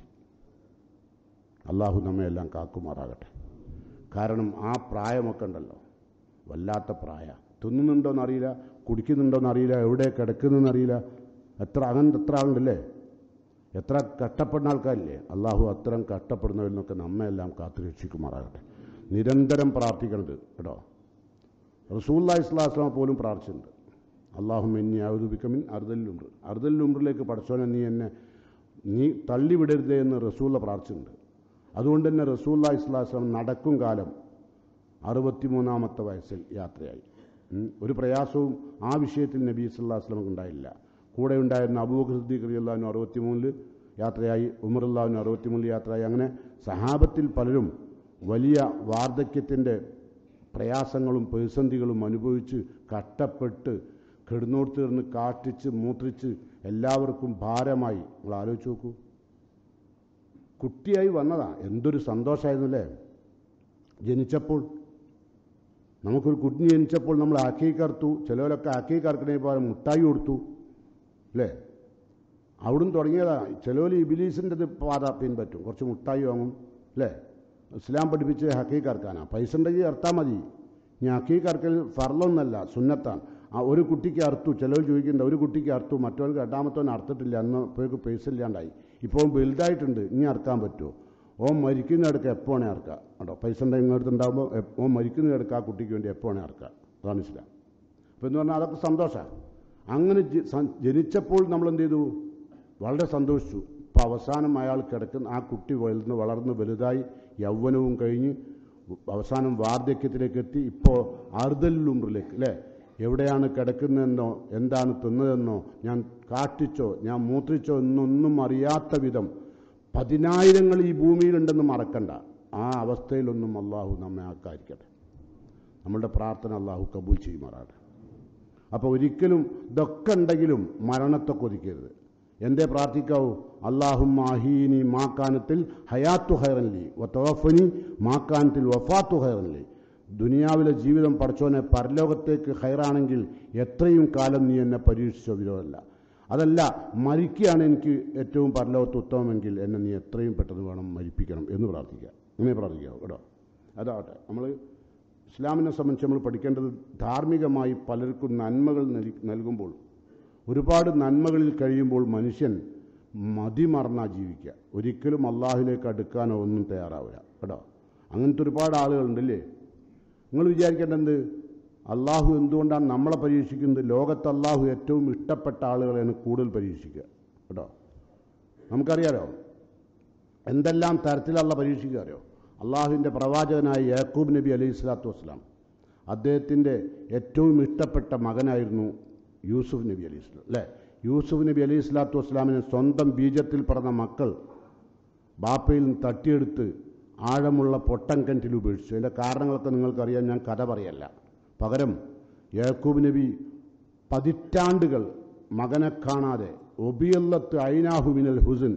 അള്ളാഹു നമ്മെ എല്ലാം കാക്കുമാറാകട്ടെ കാരണം ആ പ്രായമൊക്കെ ഉണ്ടല്ലോ വല്ലാത്ത പ്രായ തിന്നുന്നുണ്ടോയെന്നറിയില്ല കുടിക്കുന്നുണ്ടോയെന്നറിയില്ല എവിടെ കിടക്കുന്നതെന്നറിയില്ല എത്ര അങ്ങനത്തെ എത്ര ആളുണ്ടല്ലേ എത്ര കഷ്ടപ്പെടുന്ന ആൾക്കാരില്ലേ അള്ളാഹു അത്തരം കഷ്ടപ്പെടുന്നവരിൽ നിന്നൊക്കെ നമ്മെല്ലാം കാത്തു രക്ഷിക്കുമാറാകട്ടെ നിരന്തരം പ്രാർത്ഥിക്കണത് കേട്ടോ റസൂല്ലാ ഇസ്ലാസ്ലാം പോലും പ്രാർത്ഥിച്ചിട്ടുണ്ട് അള്ളാഹു എന്നെ ഔദുബിക്കമിൻ അറുതല്ലുംറ് അറുതല്ലുംറിലേക്ക് പഠിച്ചോനെ നീ എന്നെ നീ തള്ളിവിടരുതേ എന്ന് റസൂല്ല പ്രാർത്ഥിച്ചിട്ടുണ്ട് അതുകൊണ്ട് തന്നെ റസൂല്ലാ ഇസ്ലാസ്ലാം നടക്കും കാലം അറുപത്തിമൂന്നാമത്തെ വയസ്സിൽ യാത്രയായി ഉം. ഒരു പ്രയാസവും ആ വിഷയത്തിൽ നബി സല്ലാ വസ്ലമക്ക് ഉണ്ടായില്ല കൂടെ ഉണ്ടായിരുന്ന അബൂബക്കർ സിദ്ദീഖ് അലി അള്ളാഹുന് അറുപത്തിമൂന്നില് യാത്രയായി ഉമർ അള്ളാഹുന് അറുപത്തിമൂന്നിൽ യാത്രയായി അങ്ങനെ സഹാബത്തിൽ പലരും വലിയ വാർദ്ധക്യത്തിൻ്റെ പ്രയാസങ്ങളും പ്രതിസന്ധികളും അനുഭവിച്ച് കഷ്ടപ്പെട്ട് കിടന്നോട്ട് തീർന്ന് കാട്ടിച്ച് മൂത്രിച്ച് എല്ലാവർക്കും ഭാരമായി നിങ്ങൾ ആലോചിച്ച് നോക്കൂ കുട്ടിയായി വന്നതാ എന്തൊരു സന്തോഷമായിരുന്നല്ലേ ജനിച്ചപ്പോൾ നമുക്കൊരു കുഞ്ഞ് ജനിച്ചപ്പോൾ നമ്മൾ ആക്കിക്കറുത്തു ചിലവരൊക്കെ ആക്കിക്കറക്കണേ പോലെ മുട്ടായി കൊടുത്തു അല്ലേ അവിടുന്ന് തുടങ്ങിയതാ ചിലവർ ഇബിലീസിൻ്റെ പാത പിൻപറ്റും കുറച്ച് മുട്ടായി വാങ്ങും അല്ലേ ഇസ്ലാം പഠിപ്പിച്ച് ഹക്കീക്കറക്കാനാണ് പൈസ ഉണ്ടെങ്കിൽ അർത്താൽ മതി ഞാൻ ഹക്കീക്കറക്കൽ ഫർലൊന്നല്ല സുന്നത്താണ് ആ ഒരു കുട്ടിക്ക് അർത്തു ചിലവർ ചോദിക്കുന്നുണ്ട് ഒരു കുട്ടിക്ക് അർത്തു മറ്റവർക്ക് രണ്ടാമത്തവൻ അർത്തിട്ടില്ല അന്ന് ഇപ്പോഴേക്ക് പൈസ ഇല്ലാണ്ടായി ഇപ്പോൾ വലുതായിട്ടുണ്ട് ഇനി അർക്കാൻ പറ്റുമോ ഓൻ മരിക്കുന്ന കിടക്കുക എപ്പോൾ വേണേ അറക്കാം കേട്ടോ പൈസ ഉണ്ടെങ്കിൽ ഇങ്ങോട്ട് ഉണ്ടാകുമ്പോൾ ഓൻ മരിക്കുന്ന കിടക്കുക ആ കുട്ടിക്ക് വേണ്ടി എപ്പോൾ വേണേ അറക്കാം അതാണ് ഇസ്ലാം അപ്പോൾ എന്ന് പറഞ്ഞാൽ അതൊക്കെ സന്തോഷമാണ് അങ്ങനെ ജ- സ- ജനിച്ചപ്പോൾ നമ്മൾ എന്ത് ചെയ്തു വളരെ സന്തോഷിച്ചു ഇപ്പോൾ അവസാനം അയാൾ കിടക്കുന്ന ആ കുട്ടി വളർന്ന് വളർന്ന് വലുതായി യൗവനവും കഴിഞ്ഞ് അവസാനം വാർദ്ധക്യത്തിലേക്ക് എത്തി ഇപ്പോൾ അറുതല്ലുമ്പിലേക്ക് അല്ലേ എവിടെയാണ് കിടക്കുന്നതെന്നോ എന്താണ് തിന്നതെന്നോ ഞാൻ കാട്ടിച്ചോ ഞാൻ മൂത്രിച്ചോ എന്നൊന്നും അറിയാത്ത വിധം പതിനായിരങ്ങൾ ഈ ഭൂമിയിലുണ്ടെന്ന് മറക്കണ്ട ആ അവസ്ഥയിലൊന്നും അള്ളാഹു നമ്മെ ആക്കാതിരിക്കട്ടെ നമ്മളുടെ പ്രാർത്ഥന അള്ളാഹു കബൂൽ ചെയ്യുമാറാണ് അപ്പോൾ ഒരിക്കലും ഇതൊക്കെ ഉണ്ടെങ്കിലും മരണത്തെ കൊതിക്കരുത് എന്തേ പ്രാർത്ഥിക്കാവൂ അള്ളാഹും മാഹീനി മാക്കാനത്തിൽ ഹയാത്തു ഹൈറൻലി വത്തോഫനി മാക്കാനത്തിൽ വഫാത്തു ഹൈറൻലി ദുനിയാവിലെ ജീവിതം പഠിച്ചോനെ പരലോകത്തേക്ക് ഹൈറാണെങ്കിൽ എത്രയും കാലം നീ എന്നെ പരീക്ഷിച്ചോ വിരോധമല്ല അതല്ല മരിക്കുകയാണ് എനിക്ക് ഏറ്റവും പരലോകത്ത് ഉത്തമമെങ്കിൽ എന്നെ നീ എത്രയും പെട്ടെന്ന് വേണം മരിപ്പിക്കണം എന്ന് പ്രാർത്ഥിക്കുക അങ്ങനെ പ്രാർത്ഥിക്കാവൂ കേട്ടോ അതാവട്ടെ നമ്മൾ ഇസ്ലാമിനെ സംബന്ധിച്ച് നമ്മൾ പഠിക്കേണ്ടത് ധാർമ്മികമായി പലർക്കും നന്മകൾ നൽകി- നൽകുമ്പോൾ ഒരുപാട് നന്മകളിൽ കഴിയുമ്പോൾ മനുഷ്യൻ മതിമറന്നാ ജീവിക്കുക ഒരിക്കലും അള്ളാഹുലേക്ക് അടുക്കാനോ ഒന്നും തയ്യാറാവില്ല കേട്ടോ അങ്ങനത്തെ ഒരുപാട് ആളുകളുണ്ടല്ലേ നിങ്ങൾ വിചാരിക്കേണ്ടത് അള്ളാഹു എന്തുകൊണ്ടാണ് നമ്മളെ പരീക്ഷിക്കുന്നത് ലോകത്ത് അള്ളാഹു ഏറ്റവും ഇഷ്ടപ്പെട്ട ആളുകളെയാണ് കൂടുതൽ പരീക്ഷിക്കുക കേട്ടോ നമുക്കറിയാലോ എന്തെല്ലാം തരത്തിലുള്ള പരീക്ഷിക്കുക അറിയോ അള്ളാഹുവിൻ്റെ പ്രവാചകനായ യാക്കൂബ് നബി അലൈഹി സ്വലാത്തു വസ്സലാം അദ്ദേഹത്തിൻ്റെ ഏറ്റവും ഇഷ്ടപ്പെട്ട മകനായിരുന്നു യൂസുഫ് നബി അലൈഹി സ്വലാം അല്ലേ യൂസുഫ് നബി അലൈഹി സ്വലാത്തു വസ്സലാമിന് സ്വന്തം ബീജത്തിൽ പറഞ്ഞ മക്കൾ ബാപ്പയിൽ നിന്ന് തട്ടിയെടുത്ത് ആഴമുള്ള പൊട്ടൻ കിണറ്റിൽ ഉപേക്ഷിച്ചു അതിൻ്റെ കാരണങ്ങളൊക്കെ നിങ്ങൾക്കറിയാൻ ഞാൻ കഥ പറയല്ല പകരം യാക്കൂബ് നബി പതിറ്റാണ്ടുകൾ മകനെ കാണാതെ ഒബിയല്ലത്ത് ഐനാഹുവിനൽ ഹുസൻ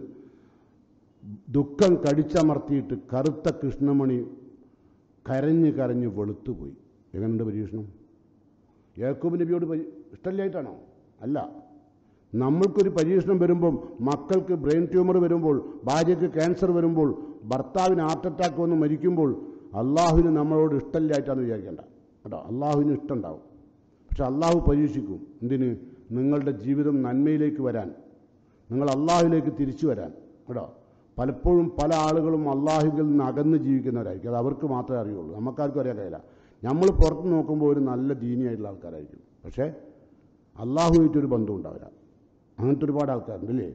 ദുഃഖം കടിച്ചമർത്തിയിട്ട് കറുത്ത കൃഷ്ണമണി കരഞ്ഞ് കരഞ്ഞ് വെളുത്തുപോയി എങ്ങനെയുണ്ട് പരീക്ഷണം യാക്കൂബ് നബിയോട് പരി ഇഷ്ടമില്ലായിട്ടാണോ അല്ല നമ്മൾക്കൊരു പരീക്ഷണം വരുമ്പം മക്കൾക്ക് ബ്രെയിൻ ട്യൂമർ വരുമ്പോൾ ഭാര്യയ്ക്ക് ക്യാൻസർ വരുമ്പോൾ ഭർത്താവിന് ഹാർട്ട് അറ്റാക്ക് വന്ന് മരിക്കുമ്പോൾ അള്ളാഹുവിന് നമ്മളോട് ഇഷ്ടമില്ലായിട്ടാണ് വിചാരിക്കേണ്ട കേട്ടോ അള്ളാഹുവിന് ഇഷ്ടമുണ്ടാവും പക്ഷെ അള്ളാഹു പരീക്ഷിക്കും എന്തിന് നിങ്ങളുടെ ജീവിതം നന്മയിലേക്ക് വരാൻ നിങ്ങൾ അള്ളാഹുവിലേക്ക് തിരിച്ചു വരാൻ കേട്ടോ പലപ്പോഴും പല ആളുകളും അള്ളാഹുവിൽ നിന്ന് അകന്ന് ജീവിക്കുന്നവരായിരിക്കും അത് അവർക്ക് മാത്രമേ അറിയുള്ളൂ നമുക്കാർക്കും അറിയാൻ കഴിയില്ല നമ്മൾ പുറത്ത് നോക്കുമ്പോൾ ഒരു നല്ല ദീനിയായിട്ടുള്ള ആൾക്കാരായിരിക്കും പക്ഷേ അള്ളാഹുമായിട്ടൊരു ബന്ധം ഉണ്ടാവില്ല അങ്ങനത്തെ ഒരുപാട് ആൾക്കാരുണ്ട് അല്ലേ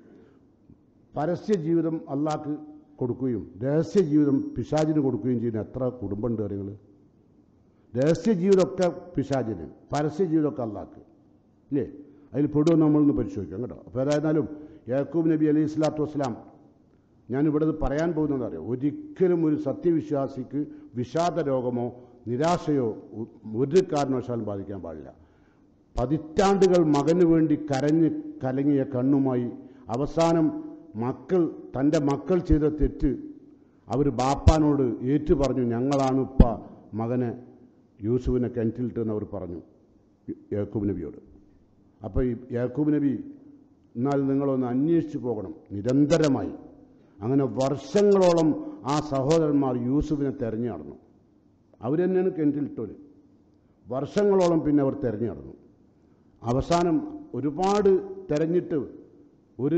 പരസ്യ ജീവിതം അള്ളാഹ്ക്ക് കൊടുക്കുകയും രഹസ്യ ജീവിതം പിശാചിന് കൊടുക്കുകയും ചെയ്യുന്ന എത്ര കുടുംബമുണ്ട് കാര്യങ്ങൾ രഹസ്യ ജീവിതമൊക്കെ പിശാചിന് പരസ്യ ജീവിതമൊക്കെ അള്ളാഹ്ക്ക് ഇല്ലേ അതിൽ പെടുമെന്ന് നമ്മളൊന്ന് പരിശോധിക്കാം കേട്ടോ അപ്പോൾ ഏതായിരുന്നാലും യാക്കൂബ് നബി അലൈഹി സ്വലാത്തു വസ്സലാം ഞാനിവിടെ ഇത് പറയാൻ പോകുന്നത് അറിയാം ഒരിക്കലും ഒരു സത്യവിശ്വാസിക്ക് വിഷാദ രോഗമോ നിരാശയോ ഉ- ഒരു കാരണവശാലും ബാധിക്കാൻ പാടില്ല പതിറ്റാണ്ടുകൾ മകന് വേണ്ടി കരഞ്ഞ് കലങ്ങിയ കണ്ണുമായി അവസാനം മക്കൾ തൻ്റെ മക്കൾ ചെയ്ത തെറ്റ് അവർ ബാപ്പാനോട് ഏറ്റു പറഞ്ഞു ഞങ്ങളാണ് ഇപ്പ മകനെ യൂസുഫിനെ കിണറ്റിലിട്ടെന്ന് അവർ പറഞ്ഞു യാക്കൂബ് നബിയോട് അപ്പോൾ ഈ യാക്കൂബ് നബി എന്നാൽ നിങ്ങളൊന്ന് അന്വേഷിച്ച് പോകണം നിരന്തരമായി അങ്ങനെ വർഷങ്ങളോളം ആ സഹോദരന്മാർ യൂസുഫിനെ തെരഞ്ഞു നടന്നു അവർ തന്നെയാണ് കിണറ്റിലിട്ടോല് വർഷങ്ങളോളം പിന്നെ അവർ തെരഞ്ഞു നടന്നു അവസാനം ഒരുപാട് തെരഞ്ഞിട്ട് ഒരു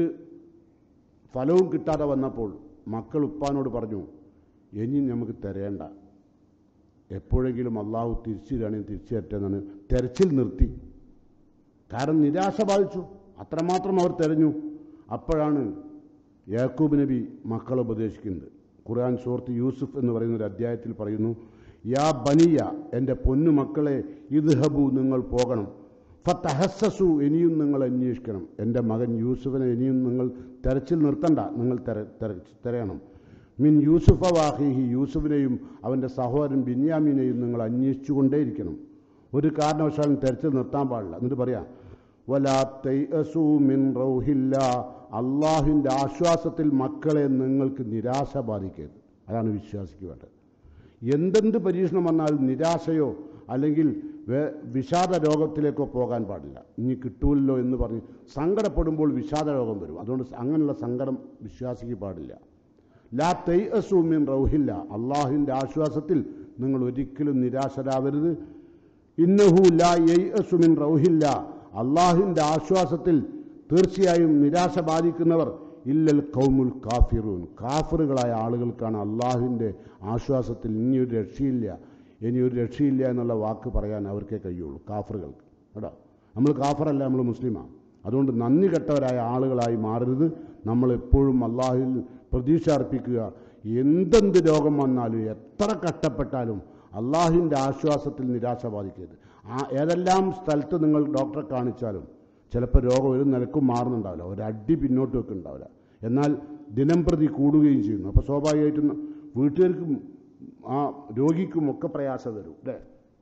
ഫലവും കിട്ടാതെ വന്നപ്പോൾ മക്കൾ ഉപ്പാനോട് പറഞ്ഞു ഇനി നമുക്ക് തിരയണ്ട എപ്പോഴെങ്കിലും അള്ളാഹു തിരിച്ചു തരാണെങ്കിൽ തിരിച്ചു തരട്ടെന്നാണ് തെരച്ചിൽ നിർത്തി കാരണം നിരാശ ബാധിച്ചു അത്രമാത്രം അവർ തെരഞ്ഞു അപ്പോഴാണ് യാക്കൂബ് നബി മക്കളെ ഉപദേശിക്കുന്നത് ഖുർആൻ സുഹൃത്ത് യൂസുഫ് എന്ന് പറയുന്ന ഒരു അധ്യായത്തിൽ പറയുന്നു യാ ബനിയ എൻ്റെ പൊന്നു മക്കളെ ഇദ്ഹബു നിങ്ങൾ പോകണം ഫത്തഹസ്സസു ഇനിയും നിങ്ങൾ അന്വേഷിക്കണം എൻ്റെ മകൻ യൂസുഫിനെ ഇനിയും നിങ്ങൾ തെരച്ചിൽ നിർത്തണ്ട നിങ്ങൾ തെര തെര- തിരയണം മിൻ യൂസുഫ വാഹിഹി യൂസുഫിനെയും അവൻ്റെ സഹോദരൻ ബിന്യാമിനെയും നിങ്ങൾ അന്വേഷിച്ചുകൊണ്ടേയിരിക്കണം ഒരു കാരണവശാലും തെരച്ചിൽ നിർത്താൻ പാടില്ല എന്നിട്ട് പറയാം വലാ തൈഅസൂ മിൻ റൗഹില്ല അള്ളാഹിൻ്റെ ആശ്വാസത്തിൽ മക്കളെ നിങ്ങൾക്ക് നിരാശ ബാധിക്കരുത് അതാണ് വിശ്വാസിക്ക് വേണ്ടത് എന്തെന്ത് പരീക്ഷണം വന്നാലും നിരാശയോ അല്ലെങ്കിൽ വേ- വിഷാദ രോഗത്തിലേക്കോ പോകാൻ പാടില്ല ഇനി കിട്ടൂല്ലോ എന്ന് പറഞ്ഞ് സങ്കടപ്പെടുമ്പോൾ വിഷാദ രോഗം വരും അതുകൊണ്ട് അങ്ങനെയുള്ള സങ്കടം വിശ്വാസിക്ക് പാടില്ല ലാ തൈ അസൂമിൻ റൗഹില്ല അള്ളാഹുവിൻ്റെ ആശ്വാസത്തിൽ നിങ്ങൾ ഒരിക്കലും നിരാശരാവരുത് ഇന്നഹു ലാ യൈ അസുമിൻ റൗഹില്ല അള്ളാഹുവിൻ്റെ ആശ്വാസത്തിൽ തീർച്ചയായും നിരാശ ബാധിക്കുന്നവർ ഇല്ലൽ കൗമുൽ കാഫിറൂൻ കാഫറുകളായ ആളുകൾക്കാണ് അള്ളാഹുവിൻ്റെ ആശ്വാസത്തിൽ ഇനിയൊരു രക്ഷയില്ല ഇനിയൊരു രക്ഷയില്ല എന്നുള്ള വാക്ക് പറയാൻ അവർക്കേ കഴിയുള്ളൂ കാഫറുകൾക്ക് കേട്ടോ നമ്മൾ കാഫറല്ല നമ്മൾ മുസ്ലിമാണ് അതുകൊണ്ട് നന്ദി കെട്ടവരായ ആളുകളായി മാറരുത് നമ്മൾ എപ്പോഴും അള്ളാഹുവിൽ പ്രതീക്ഷ അർപ്പിക്കുക എന്തെന്ത് രോഗം വന്നാലും എത്ര കഷ്ടപ്പെട്ടാലും അള്ളാഹുവിൻ്റെ ആശ്വാസത്തിൽ നിരാശ ബാധിക്കരുത് ആ ഏതെല്ലാം സ്ഥലത്ത് നിങ്ങൾ ഡോക്ടറെ കാണിച്ചാലും ചിലപ്പോൾ രോഗം ഒരു നിലക്കും മാറുന്നുണ്ടാവില്ല ഒരടി പിന്നോട്ട് വെക്കുന്നുണ്ടാവില്ല എന്നാൽ ദിനം പ്രതി കൂടുകയും ചെയ്യുന്നു അപ്പോൾ സ്വാഭാവികമായിട്ടും വീട്ടുകാർക്കും ആ രോഗിക്കും ഒക്കെ പ്രയാസം വരും അല്ലേ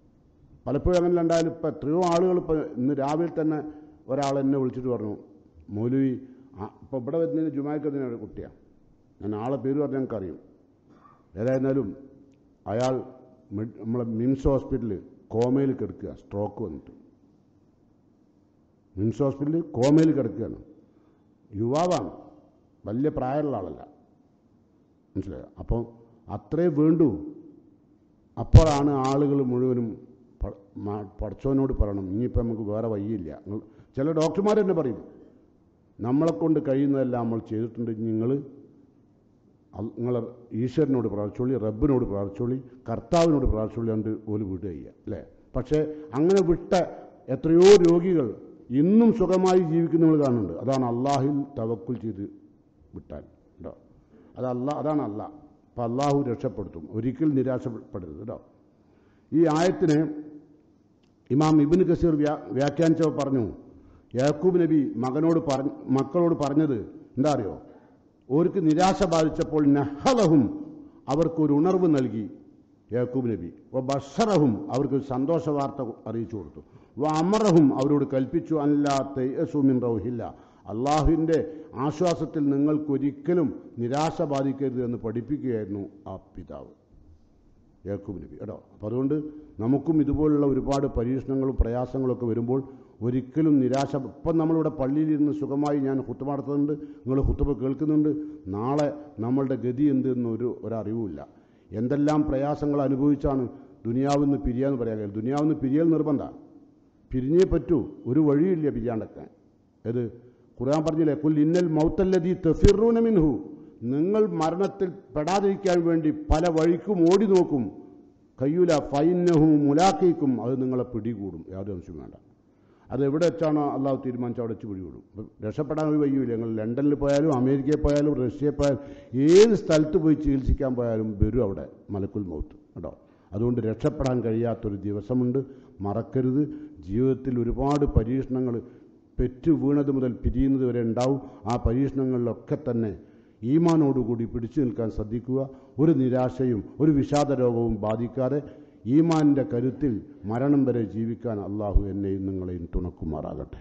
പലപ്പോഴും അങ്ങനെ ഉണ്ടായാലും ഇപ്പം എത്രയോ ആളുകൾ ഇപ്പം ഇന്ന് രാവിലെ തന്നെ ഒരാൾ എന്നെ വിളിച്ചിട്ട് പറഞ്ഞു മൗലവി ഇപ്പോൾ ഇവിടെ വരുന്നതിന് ജുമാക്കത്തിന് ഒരു കുട്ടിയാണ് ഞാൻ ആളെ പേര് പറഞ്ഞാൽ ഞങ്ങൾക്കറിയും ഏതായിരുന്നാലും അയാൾ മെഡ്- നമ്മളെ മിംസ് ഹോസ്പിറ്റലിൽ കോമയിൽ കിടക്കുക സ്ട്രോക്ക് വന്നിട്ട് മിംസ് ഹോസ്പിറ്റലിൽ കോമയിൽ കിടക്കുകയാണ് യുവാവാണ് വലിയ പ്രായമുള്ള ആളല്ല മനസ്സിലായോ അപ്പോൾ അത്രേ വേണ്ടൂ അപ്പോഴാണ് ആളുകൾ മുഴുവനും പ- മ- പടച്ചവനോട് പറയണം ഇനിയിപ്പോൾ നമുക്ക് വേറെ വഴിയില്ല നിങ്ങൾ- ചില ഡോക്ടർമാർ തന്നെ പറയും നമ്മളെ കൊണ്ട് കഴിയുന്നതെല്ലാം നമ്മൾ ചെയ്തിട്ടുണ്ട് നിങ്ങൾ നിങ്ങൾ ഈശ്വരനോട് പ്രാർത്ഥിച്ചോളി റബ്ബിനോട് പ്രാർത്ഥിച്ചോളി കർത്താവിനോട് പ്രാർത്ഥിച്ചോളി കണ്ട് ഒരു വിടുക ചെയ്യുക അല്ലേ പക്ഷേ അങ്ങനെ വിട്ട എത്രയോ രോഗികൾ ഇന്നും സുഖമായി ജീവിക്കുന്ന നമ്മൾ കാണുന്നുണ്ട് അതാണ് അള്ളാഹിൽ തവക്കുൽ ചെയ്ത് വിട്ടാൽ കേട്ടോ അത് അല്ല അതാണ് അല്ല അപ്പം അള്ളാഹു രക്ഷപ്പെടുത്തും ഒരിക്കൽ നിരാശപ്പെടരുത് കേട്ടോ ഈ ആയത്തിന് ഇമാം ഇബിൻ കസീർ വ്യാ വ്യാഖ്യാനിച്ചവർ പറഞ്ഞു യാക്കൂബ് നബി മകനോട് പറഞ്ഞ മക്കളോട് പറഞ്ഞത് എന്താ അറിയോ ഓർക്ക് നിരാശ ബാധിച്ചപ്പോൾ നഹലഹും അവർക്കൊരു ഉണർവ് നൽകി യാക്കൂബ് നബി വ ബഷറഹും അവർക്ക് ഒരു സന്തോഷ വാർത്ത അറിയിച്ചു കൊടുത്തു വ അമറഹും അവരോട് കൽപ്പിച്ചു അല്ലാത്തമിൻ റൗഹില്ല അള്ളാഹുവിൻ്റെ ആശ്വാസത്തിൽ നിങ്ങൾക്കൊരിക്കലും നിരാശ ബാധിക്കരുത് എന്ന് പഠിപ്പിക്കുകയായിരുന്നു ആ പിതാവ് യാക്കൂബ് നബി കേട്ടോ അപ്പോൾ അതുകൊണ്ട് നമുക്കും ഇതുപോലുള്ള ഒരുപാട് പരീക്ഷണങ്ങളും പ്രയാസങ്ങളൊക്കെ വരുമ്പോൾ ഒരിക്കലും നിരാശ ഇപ്പം നമ്മളിവിടെ പള്ളിയിലിരുന്ന് സുഖമായി ഞാൻ ഹുത്തുബ നടത്തുന്നുണ്ട് നിങ്ങൾ ഹുത്തുബ കേൾക്കുന്നുണ്ട് നാളെ നമ്മളുടെ ഗതി എന്ത് എന്നൊരു ഒരറിവുമില്ല എന്തെല്ലാം പ്രയാസങ്ങൾ അനുഭവിച്ചാണ് ദുനിയാവിൽ നിന്ന് പിരിയാന്ന് പറയാൻ കഴിയും ദുനിയാവിൽ നിന്ന് പിരിയൽ നിർബന്ധമാണ് പിരിഞ്ഞേ പറ്റൂ ഒരു വഴിയില്ല പിരിയാണ്ടൊക്കെ ഏത് ഖുർആൻ പറഞ്ഞില്ലേ കുൽ ഇന്നൽ മൗത്തല്ലതി തെഫിറൂന മിൻഹു നിങ്ങൾ മരണത്തിൽ പെടാതിരിക്കാൻ വേണ്ടി പല വഴിക്കും ഓടി നോക്കും കയ്യൂല ഫൈനഹും മുലാക്കിക്കും അത് നിങ്ങളെ പിടികൂടും യാതൊരു അംശം വേണ്ട അത് എവിടെ വെച്ചാണോ അള്ളാഹു തീരുമാനിച്ച അവിടെ വെച്ച് പിടികൂടും ഇപ്പം രക്ഷപ്പെടാൻ ഒരു വയ്യൂല നിങ്ങൾ ലണ്ടനിൽ പോയാലും അമേരിക്കയിൽ പോയാലും റഷ്യയിൽ പോയാലും ഏത് സ്ഥലത്ത് പോയി ചികിത്സിക്കാൻ പോയാലും വരും അവിടെ മലക്കുൽ മൗത്ത് കേട്ടോ അതുകൊണ്ട് രക്ഷപ്പെടാൻ കഴിയാത്തൊരു ദിവസമുണ്ട് മറക്കരുത് ജീവിതത്തിൽ ഒരുപാട് പരീക്ഷണങ്ങൾ പെറ്റു വീണത് മുതൽ പിരിയുന്നത് വരെ ഉണ്ടാവും ആ പരീക്ഷണങ്ങളിലൊക്കെ തന്നെ ഈമാനോടുകൂടി പിടിച്ചു നിൽക്കാൻ ശ്രദ്ധിക്കുക ഒരു നിരാശയും ഒരു വിഷാദ രോഗവും ബാധിക്കാതെ ഈമാനിൻ്റെ കരുത്തിൽ മരണം വരെ ജീവിക്കാൻ അള്ളാഹു എന്നെയും നിങ്ങളെയും തുണക്കുമാറാകട്ടെ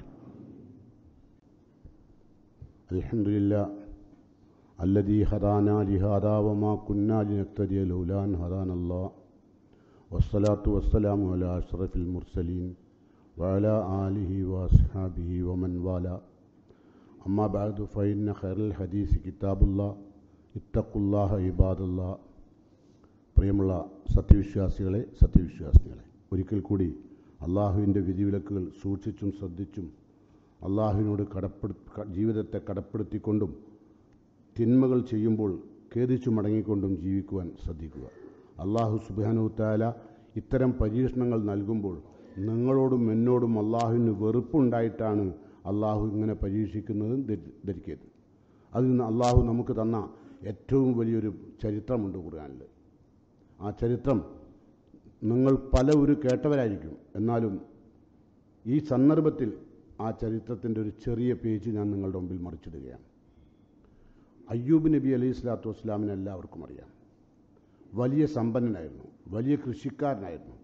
അലഹമില്ല അല്ലദീ ഹദാന ലിഹാദാ വമാ കുന്നാ ലിനക്തദിയ ലൗലാൻ ഹദാൻ അല്ലാ വസ്സലാത്തു വസ്സലാമു അലാ അഷ്റഫിൽ മുർസലീൻ وعلى آله وأصحابه ومن والاه أما بعد فإن خير الحديث كتاب الله اتقوا الله عباد الله പ്രിയമുള്ള സത്യവിശ്വാസികളെ സത്യവിശ്വാസികളെ ഒരിക്കൽ കൂടി അള്ളാഹുവിൻ്റെ വിധിവിലക്കുകൾ സൂക്ഷിച്ചും ശ്രദ്ധിച്ചും അള്ളാഹുവിനോട് കടപ്പെടു ക- ജീവിതത്തെ കടപ്പെടുത്തിക്കൊണ്ടും തിന്മകൾ ചെയ്യുമ്പോൾ ഖേദിച്ചു മടങ്ങിക്കൊണ്ടും ജീവിക്കുവാൻ ശ്രദ്ധിക്കുക അള്ളാഹു സുബാനുത്താല ഇത്തരം പരീക്ഷണങ്ങൾ നൽകുമ്പോൾ നിങ്ങളോടും എന്നോടും അള്ളാഹുവിന് വെറുപ്പുണ്ടായിട്ടാണ് അള്ളാഹു ഇങ്ങനെ പരീക്ഷിക്കുന്നത് ധരി- ധരിക്കരുത് അതിൽ നിന്ന് അള്ളാഹു നമുക്ക് തന്ന ഏറ്റവും വലിയൊരു ചരിത്രമുണ്ട് ഖുർആനിൽ ആ ചരിത്രം നിങ്ങൾ പല ഒരു കേട്ടവരായിരിക്കും എന്നാലും ഈ സന്ദർഭത്തിൽ ആ ചരിത്രത്തിൻ്റെ ഒരു ചെറിയ പേജ് ഞാൻ നിങ്ങളുടെ മുമ്പിൽ മറിച്ചിടുകയാണ് അയ്യൂബ് നബി അലൈഹി സ്വലാത്തു വസ്സലാമിനെ എല്ലാവർക്കും അറിയാം വലിയ സമ്പന്നനായിരുന്നു വലിയ കൃഷിക്കാരനായിരുന്നു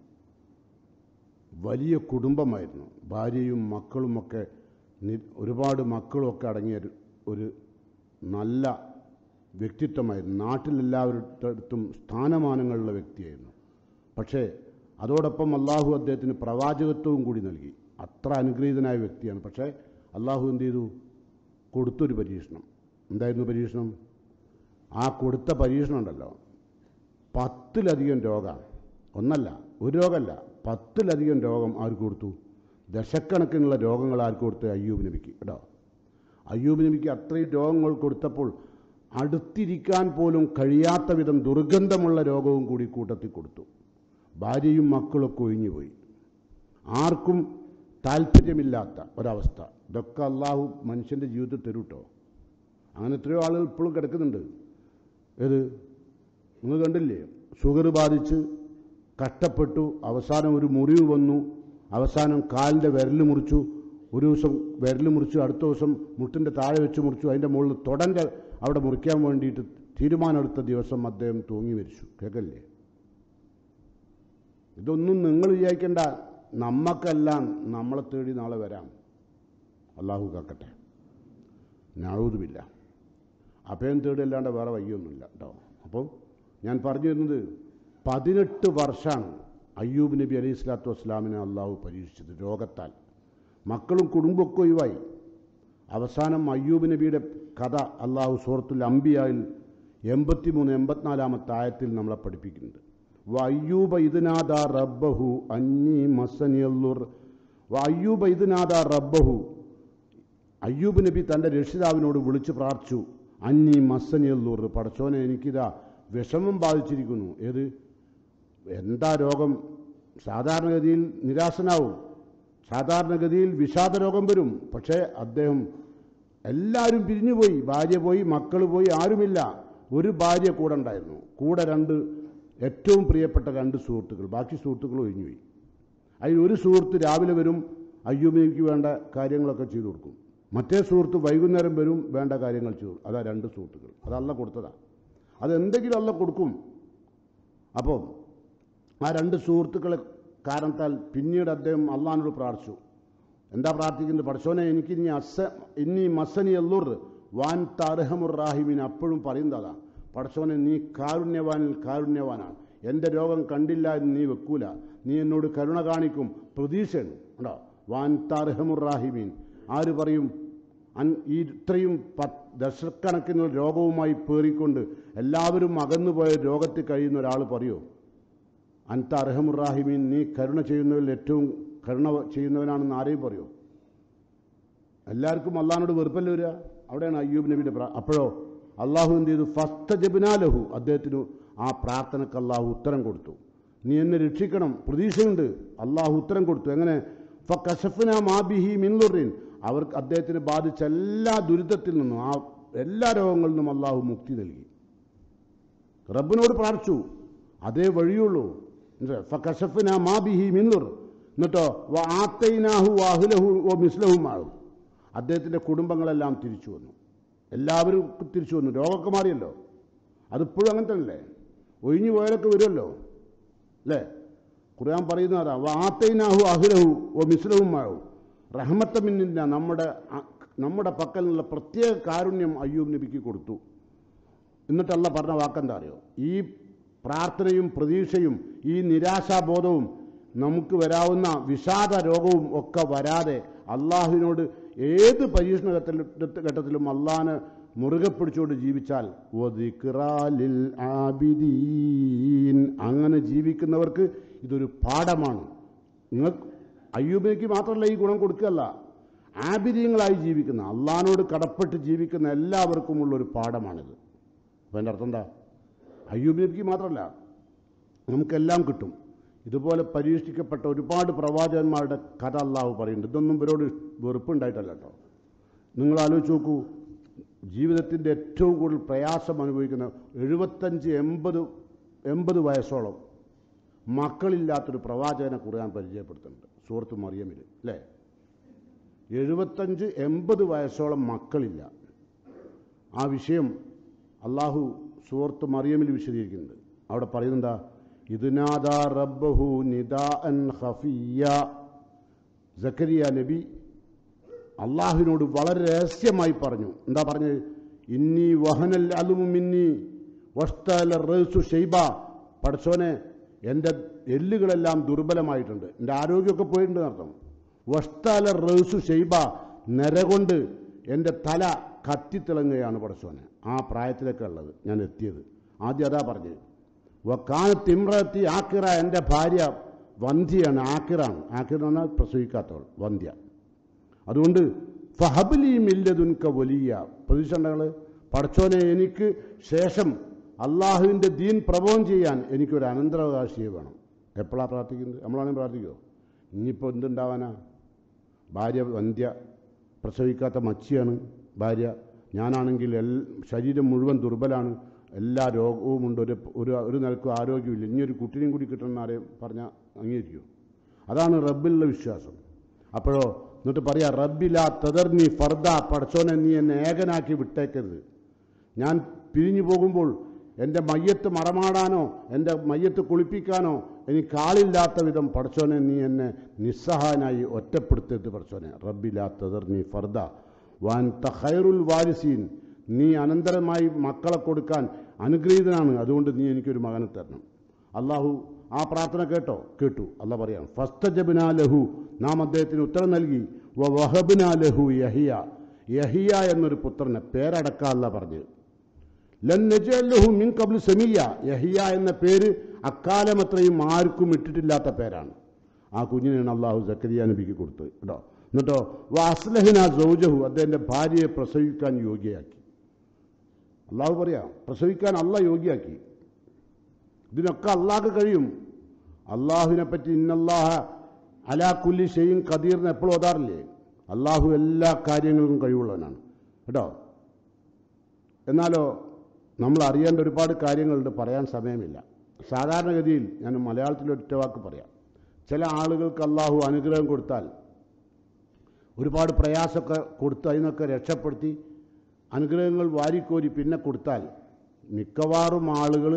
വലിയ കുടുംബമായിരുന്നു ഭാര്യയും മക്കളുമൊക്കെ നി- ഒരുപാട് മക്കളുമൊക്കെ അടങ്ങിയ ഒരു- ഒരു നല്ല വ്യക്തിത്വമായിരുന്നു നാട്ടിലെല്ലാവരുടെ സ്ഥാനമാനങ്ങളുള്ള വ്യക്തിയായിരുന്നു പക്ഷേ അതോടൊപ്പം അള്ളാഹു അദ്ദേഹത്തിന് പ്രവാചകത്വവും കൂടി നൽകി അത്ര അനുഗ്രഹീതനായ വ്യക്തിയാണ് പക്ഷേ അള്ളാഹു എന്ത് ചെയ്തു കൊടുത്തൊരു പരീക്ഷണം എന്തായിരുന്നു പരീക്ഷണം ആ കൊടുത്ത പരീക്ഷണം ഉണ്ടല്ലോ പത്തിലധികം രോഗമാണ് ഒന്നല്ല ഒരു രോഗമല്ല പത്തിലധികം രോഗം ആർക്ക് കൊടുത്തു ദശക്കണക്കിനുള്ള രോഗങ്ങൾ ആർക്ക് കൊടുത്ത് അയ്യൂബ് നബിക്ക് കേട്ടോ അയ്യൂബ് നബിക്ക് അത്രയും രോഗങ്ങൾ കൊടുത്തപ്പോൾ അടുത്തിരിക്കാൻ പോലും കഴിയാത്ത വിധം ദുർഗന്ധമുള്ള രോഗവും കൂടി കൂട്ടത്തിൽ കൊടുത്തു ഭാര്യയും മക്കളൊക്കെ ഒഴിഞ്ഞുപോയി ആർക്കും താല്പര്യമില്ലാത്ത ഒരവസ്ഥ ഇതൊക്കെ അള്ളാഹു മനുഷ്യൻ്റെ ജീവിതത്തിൽ തരും കേട്ടോ അങ്ങനെ എത്രയോ ആളുകൾ ഇപ്പോഴും കിടക്കുന്നുണ്ട് ഏത് നിങ്ങൾ കണ്ടില്ലേ ഷുഗർ ബാധിച്ച് കഷ്ടപ്പെട്ടു അവസാനം ഒരു മുറിവ് വന്നു അവസാനം കാലിൻ്റെ വിരൽ മുറിച്ചു ഒരു ദിവസം വിരൽ മുറിച്ചു അടുത്ത ദിവസം മുട്ടിൻ്റെ താഴെ വെച്ച് മുറിച്ചു അതിൻ്റെ മുകളിൽ തുടൻ്റെ അവിടെ മുറിക്കാൻ വേണ്ടിയിട്ട് തീരുമാനമെടുത്ത ദിവസം അദ്ദേഹം തൂങ്ങി മരിച്ചു കേൾക്കല്ലേ ഇതൊന്നും നിങ്ങൾ വിചാരിക്കേണ്ട നമ്മക്കെല്ലാം നമ്മളെ തേടി നാളെ വരാം അള്ളാഹു കാക്കട്ടെ ഞാഴൂതുമില്ല അഭയം തേടിയല്ലാണ്ട് വേറെ വയ്യൊന്നുമില്ല കേട്ടോ അപ്പോൾ ഞാൻ പറഞ്ഞു വരുന്നത് പതിനെട്ട് വർഷമാണ് അയ്യൂബ് നബി അലൈഹി സ്വലാത്തു വസ്സലാമിനെ അള്ളാഹു പരീക്ഷിച്ചത് രോഗത്താൽ മക്കളും കുടുംബമൊക്കെ ഒഴിവായി അവസാനം അയ്യൂബ് നബിയുടെ കഥ അള്ളാഹു സൂറത്തുൽ അംബിയായിൽ എൺപത്തിമൂന്ന് എൺപത്തിനാലാമത്തെ ആയത്തിൽ നമ്മളെ പഠിപ്പിക്കുന്നുണ്ട് വയ്യൂബ ഇതിനാദ റബ്ബഹു അന്നി മസനിയല്ലുർ വയ്യൂബ ഇതിനാദ റബ്ബഹു അയ്യൂബ് നബി തൻ്റെ രക്ഷിതാവിനോട് വിളിച്ചു പ്രാർത്ഥിച്ചു അന്നി മസനിയല്ലൂർ പടച്ചോനെ എനിക്കിതാ വിഷമം ബാധിച്ചിരിക്കുന്നു ഏത് എന്താ രോഗം സാധാരണഗതിയിൽ നിരാശനാവും സാധാരണഗതിയിൽ വിഷാദ രോഗം വരും പക്ഷേ അദ്ദേഹം എല്ലാവരും പിരിഞ്ഞുപോയി ഭാര്യ പോയി മക്കൾ പോയി ആരുമില്ല ഒരു ഭാര്യ കൂടെ ഉണ്ടായിരുന്നു കൂടെ രണ്ട് ഏറ്റവും പ്രിയപ്പെട്ട രണ്ട് സുഹൃത്തുക്കൾ ബാക്കി സുഹൃത്തുക്കൾ ഒഴിഞ്ഞുപോയി അതിൽ ഒരു സുഹൃത്ത് രാവിലെ വരും അയ്യൂബിക്ക് വേണ്ട കാര്യങ്ങളൊക്കെ ചെയ്തു കൊടുക്കും മറ്റേ സുഹൃത്ത് വൈകുന്നേരം വരും വേണ്ട കാര്യങ്ങൾ ചെയ്തു കൊടുക്കും. അതാ രണ്ട് സുഹൃത്തുക്കൾ അതല്ല കൊടുത്തതാ അതെന്തെങ്കിലും അല്ല കൊടുക്കും അപ്പോൾ ആ രണ്ട് സുഹൃത്തുക്കളെ കാരണത്താൽ പിന്നീട് അദ്ദേഹം അള്ളഹാനോട് പ്രാർത്ഥിച്ചു എന്താ പ്രാർത്ഥിക്കുന്നത് പഠിച്ചോനെ എനിക്ക് ഇനി അസ ഇനി മസനി എല്ലൂർ വാൻ തർഹമുർ റാഹിമീൻ അപ്പോഴും പറയുന്നതാ പഠിച്ചോനെ നീ കാരുണ്യവാനിൽ കാരുണ്യവാനാണ് എൻ്റെ രോഗം കണ്ടില്ല എന്ന് നീ വെക്കൂല നീ എന്നോട് കരുണ കാണിക്കും പ്രതീക്ഷയാണ് ഉണ്ടോ വാൻ തർഹമുർ റാഹിമീൻ ആര് പറയും അൻ ഈ ഇത്രയും പത്ത് ദശക്കണക്കിന് രോഗവുമായി പേറിക്കൊണ്ട് എല്ലാവരും അകന്നുപോയ രോഗത്തിൽ കഴിയുന്ന ഒരാൾ പറയോ അൻത അർഹമുറാഹിമീൻ നീ കരുണ ചെയ്യുന്നവരിൽ ഏറ്റവും കരുണ ചെയ്യുന്നവനാണെന്ന് ആരെയും പറയോ എല്ലാവർക്കും അള്ളഹാനോട് വെറുപ്പല്ലേ വരിക അവിടെയാണ് അയ്യൂബ് നബിയുടെ പ്രാ അപ്പോഴോ അള്ളാഹു എന്ത് ചെയ്തു ഫസ്ത ജബിനാലഹു അദ്ദേഹത്തിന് ആ പ്രാർത്ഥനയ്ക്ക് അള്ളാഹു ഉത്തരം കൊടുത്തു നീ എന്നെ രക്ഷിക്കണം പ്രതീക്ഷയുണ്ട് അള്ളാഹു ഉത്തരം കൊടുത്തു എങ്ങനെ ഫസഫന മാബിഹി മിൻലുറിൻ അവർക്ക് അദ്ദേഹത്തിന് ബാധിച്ച എല്ലാ ദുരിതത്തിൽ നിന്നും ആ എല്ലാ രോഗങ്ങളിൽ നിന്നും അള്ളാഹു മുക്തി നൽകി റബ്ബിനോട് പ്രാർത്ഥിച്ചു അതേ വഴിയുള്ളൂ ഫക്കശഫിന മാ ബിഹി മിന്നുർ എന്നിട്ടോ വ ആത്തൈനാഹു വാഹുലഹു ഓ മിസ്ലഹുമാകും അദ്ദേഹത്തിൻ്റെ കുടുംബങ്ങളെല്ലാം തിരിച്ചു വന്നു എല്ലാവരും തിരിച്ചു വന്നു രോഗമൊക്കെ മാറിയല്ലോ അതിപ്പോഴും അങ്ങനെ തന്നെയല്ലേ ഒഴിഞ്ഞു പോയാലൊക്കെ വരുമല്ലോ അല്ലേ ഖുർആൻ പറയുന്നതാ വ ആത്തൈനാഹു അഹുലഹു ഓ മിസ്ലഹുമാകും റഹ്മത്തമിന്നില്ല നമ്മുടെ അ- നമ്മുടെ പക്കൽ നിന്നുള്ള പ്രത്യേക കാരുണ്യം അയ്യൂബ് നബിക്ക് കൊടുത്തു എന്നിട്ടല്ല പറഞ്ഞ വാക്കെന്താ അറിയോ ഈ പ്രാർത്ഥനയും പ്രതീക്ഷയും ഈ നിരാശാബോധവും നമുക്ക് വരാവുന്ന വിഷാദ രോഗവും ഒക്കെ വരാതെ അള്ളാഹുവിനോട് ഏത് പരീക്ഷണ ഘട്ടത്തിൽ- ഘട്ടത്തിലും അള്ളാഹിനെ മുറുകെ പിടിച്ചുകൊണ്ട് ജീവിച്ചാൽ വദിക്റാലിൽ ആബിദീൻ അങ്ങനെ ജീവിക്കുന്നവർക്ക് ഇതൊരു പാഠമാണ് നിങ്ങൾ അയ്യൂബിക്ക് മാത്രമല്ല ഈ ഗുണം കൊടുക്കുകയല്ല ആബിദീങ്ങളായി ജീവിക്കുന്ന അള്ളഹാനോട് കടപ്പെട്ട് ജീവിക്കുന്ന എല്ലാവർക്കുമുള്ളൊരു പാഠമാണിത് അപ്പം എൻ്റെ അർത്ഥം എന്താ അയ്യൂബ് നബിക്ക് മാത്രമല്ല നമുക്കെല്ലാം കിട്ടും ഇതുപോലെ പരീക്ഷിക്കപ്പെട്ട ഒരുപാട് പ്രവാചകന്മാരുടെ കഥ അള്ളാഹു പറയുന്നുണ്ട് ഇതൊന്നും ഇവരോട് വെറുപ്പുണ്ടായിട്ടല്ല കേട്ടോ നിങ്ങൾ ആലോചിച്ച് നോക്കൂ ജീവിതത്തിൻ്റെ ഏറ്റവും കൂടുതൽ പ്രയാസം അനുഭവിക്കുന്ന എഴുപത്തഞ്ച് എൺപത് എൺപത് വയസ്സോളം മക്കളില്ലാത്തൊരു പ്രവാചകനെ ഖുർആൻ പരിചയപ്പെടുത്തുന്നുണ്ട് സുഹൃത്ത് മറിയമിൽ അല്ലേ എഴുപത്തഞ്ച് എൺപത് വയസ്സോളം മക്കളില്ല ആ വിഷയം അള്ളാഹു സുഹൃത്ത് മറിയമിൽ വിശദീകരിക്കുന്നുണ്ട് അവിടെ പറയുന്നുണ്ടാ ഇതുനാദ റബ്ബഹു നിദാ അൻ ഖഫിയ സക്കരിയ നബി അള്ളാഹുവിനോട് വളരെ രഹസ്യമായി പറഞ്ഞു എന്താ പറഞ്ഞത് ഇന്നി വഹനൽ അലുമും ഇന്നി വസ്തല റേസു ഷെയ്ബ പഠിച്ചോനെ എൻ്റെ എല്ലുകളെല്ലാം ദുർബലമായിട്ടുണ്ട് എൻ്റെ ആരോഗ്യമൊക്കെ പോയിട്ടുണ്ട് അർത്ഥം വസ്തല റേസു ഷെയ്ബ നിരകൊണ്ട് എൻ്റെ തല കത്തിത്തിളങ്ങുകയാണ് പഠിച്ചോനെ ആ പ്രായത്തിലൊക്കെ ഉള്ളത് ഞാൻ എത്തിയത് ആദ്യം അതാ പറഞ്ഞത് വക്കാന തിമ്രത്തി ആക്കിറ എൻ്റെ ഭാര്യ വന്ധ്യയാണ് ആക്കിറാണ് ആക്കിർ എന്ന് പറഞ്ഞാൽ പ്രസവിക്കാത്തവൾ വന്ധ്യ അതുകൊണ്ട് ഫഹബലി മില്ലതുൻക വലിയ പ്രതീക്ഷകൾ പടച്ചോനെ എനിക്ക് ശേഷം അള്ളാഹുവിൻ്റെ ദീൻ പ്രബോധം ചെയ്യാൻ എനിക്കൊരു അനന്തരാവകാശിയെ വേണം എപ്പോഴാണ് പ്രാർത്ഥിക്കുന്നത് നമ്മളാണെങ്കിൽ പ്രാർത്ഥിക്കുമോ ഇനിയിപ്പോൾ എന്തുണ്ടാവാനാ ഭാര്യ വന്ധ്യ പ്രസവിക്കാത്ത മച്ചിയാണ് ഭാര്യ ഞാനാണെങ്കിൽ എൽ ശരീരം മുഴുവൻ ദുർബലാണ് എല്ലാ രോഗവുമുണ്ട് ഒരു ഒരു ഒരു നിലക്കും ആരോഗ്യമില്ല ഇനി ഒരു കുട്ടിനെയും കൂടി കിട്ടണമെന്ന് ആരെയും പറഞ്ഞാൽ അംഗീകരിക്കുമോ അതാണ് റബ്ബിലുള്ള വിശ്വാസം അപ്പോഴോ എന്നിട്ട് പറയാ റബ്ബില തദർനി ഫർദ പടച്ചോനെ നീ എന്നെ ഏകനാക്കി വിട്ടേക്കരുത് ഞാൻ പിരിഞ്ഞു പോകുമ്പോൾ എൻ്റെ മയ്യത്ത് മറമാടാനോ എൻ്റെ മയ്യത്ത് കുളിപ്പിക്കാനോ എനിക്ക് ആളില്ലാത്ത വിധം പഠിച്ചോനെ നീ എന്നെ നിസ്സഹായനായി ഒറ്റപ്പെടുത്തരുത് പഠിച്ചോനെ റബ്ബിലാത്തതർ നീ ഫർദ വാൻ ഖൈറുൽ വാരിസീൻ നീ അനന്തരമായി മക്കളെ കൊടുക്കാൻ അനുഗ്രഹീതനാണ് അതുകൊണ്ട് നീ എനിക്കൊരു മകനെ തരണം അള്ളാഹു ആ പ്രാർത്ഥന കേട്ടോ കേട്ടു അല്ല പറയാം ഫസ്തജബിനാ ലഹു നാം അദ്ദേഹത്തിന് ഉത്തരം നൽകി വ വഹബിനാ ലഹു യഹിയ യഹിയ എന്നൊരു പുത്രനെ പേരടക്കാല്ല പറഞ്ഞ് ലൻ നജഅല്ലഹു മിൻ കബ്ലു സമീയ യഹിയ എന്ന പേര് അക്കാലമത്രയും ആർക്കും ഇട്ടിട്ടില്ലാത്ത പേരാണ് ആ കുഞ്ഞിനാണ് അള്ളാഹു സക്കരിയ നബിക്ക് കൊടുത്തത് കേട്ടോ എന്നിട്ടോ വാസ്ലഹിന സൗജഹു അദ്ദേഹത്തിന്റെ ഭാര്യയെ പ്രസവിക്കാൻ യോഗ്യയാക്കി അള്ളാഹു പറയാം പ്രസവിക്കാൻ അല്ല യോഗ്യയാക്കി ഇതിനൊക്കെ അള്ളാഹ് കഴിയും അള്ളാഹുവിനെ പറ്റി ഇന്നല്ലാഹ അലാ കുല്ലി ഷെയ്യും കദീറിന് എപ്പോഴും ഓതാറില്ലേ അള്ളാഹു എല്ലാ കാര്യങ്ങൾക്കും കഴിവുള്ളവനാണ് കേട്ടോ എന്നാലോ നമ്മൾ അറിയേണ്ട ഒരുപാട് കാര്യങ്ങളുണ്ട് പറയാൻ സമയമില്ല സാധാരണഗതിയിൽ ഞാൻ മലയാളത്തിൽ ഒറ്റ വാക്ക് പറയാം ചില ആളുകൾക്ക് അള്ളാഹു അനുഗ്രഹം കൊടുത്താൽ ഒരുപാട് പ്രയാസമൊക്കെ കൊടുത്ത് അതിനൊക്കെ രക്ഷപ്പെടുത്തി അനുഗ്രഹങ്ങൾ വാരിക്കോരി പിന്നെ കൊടുത്താൽ മിക്കവാറും ആളുകൾ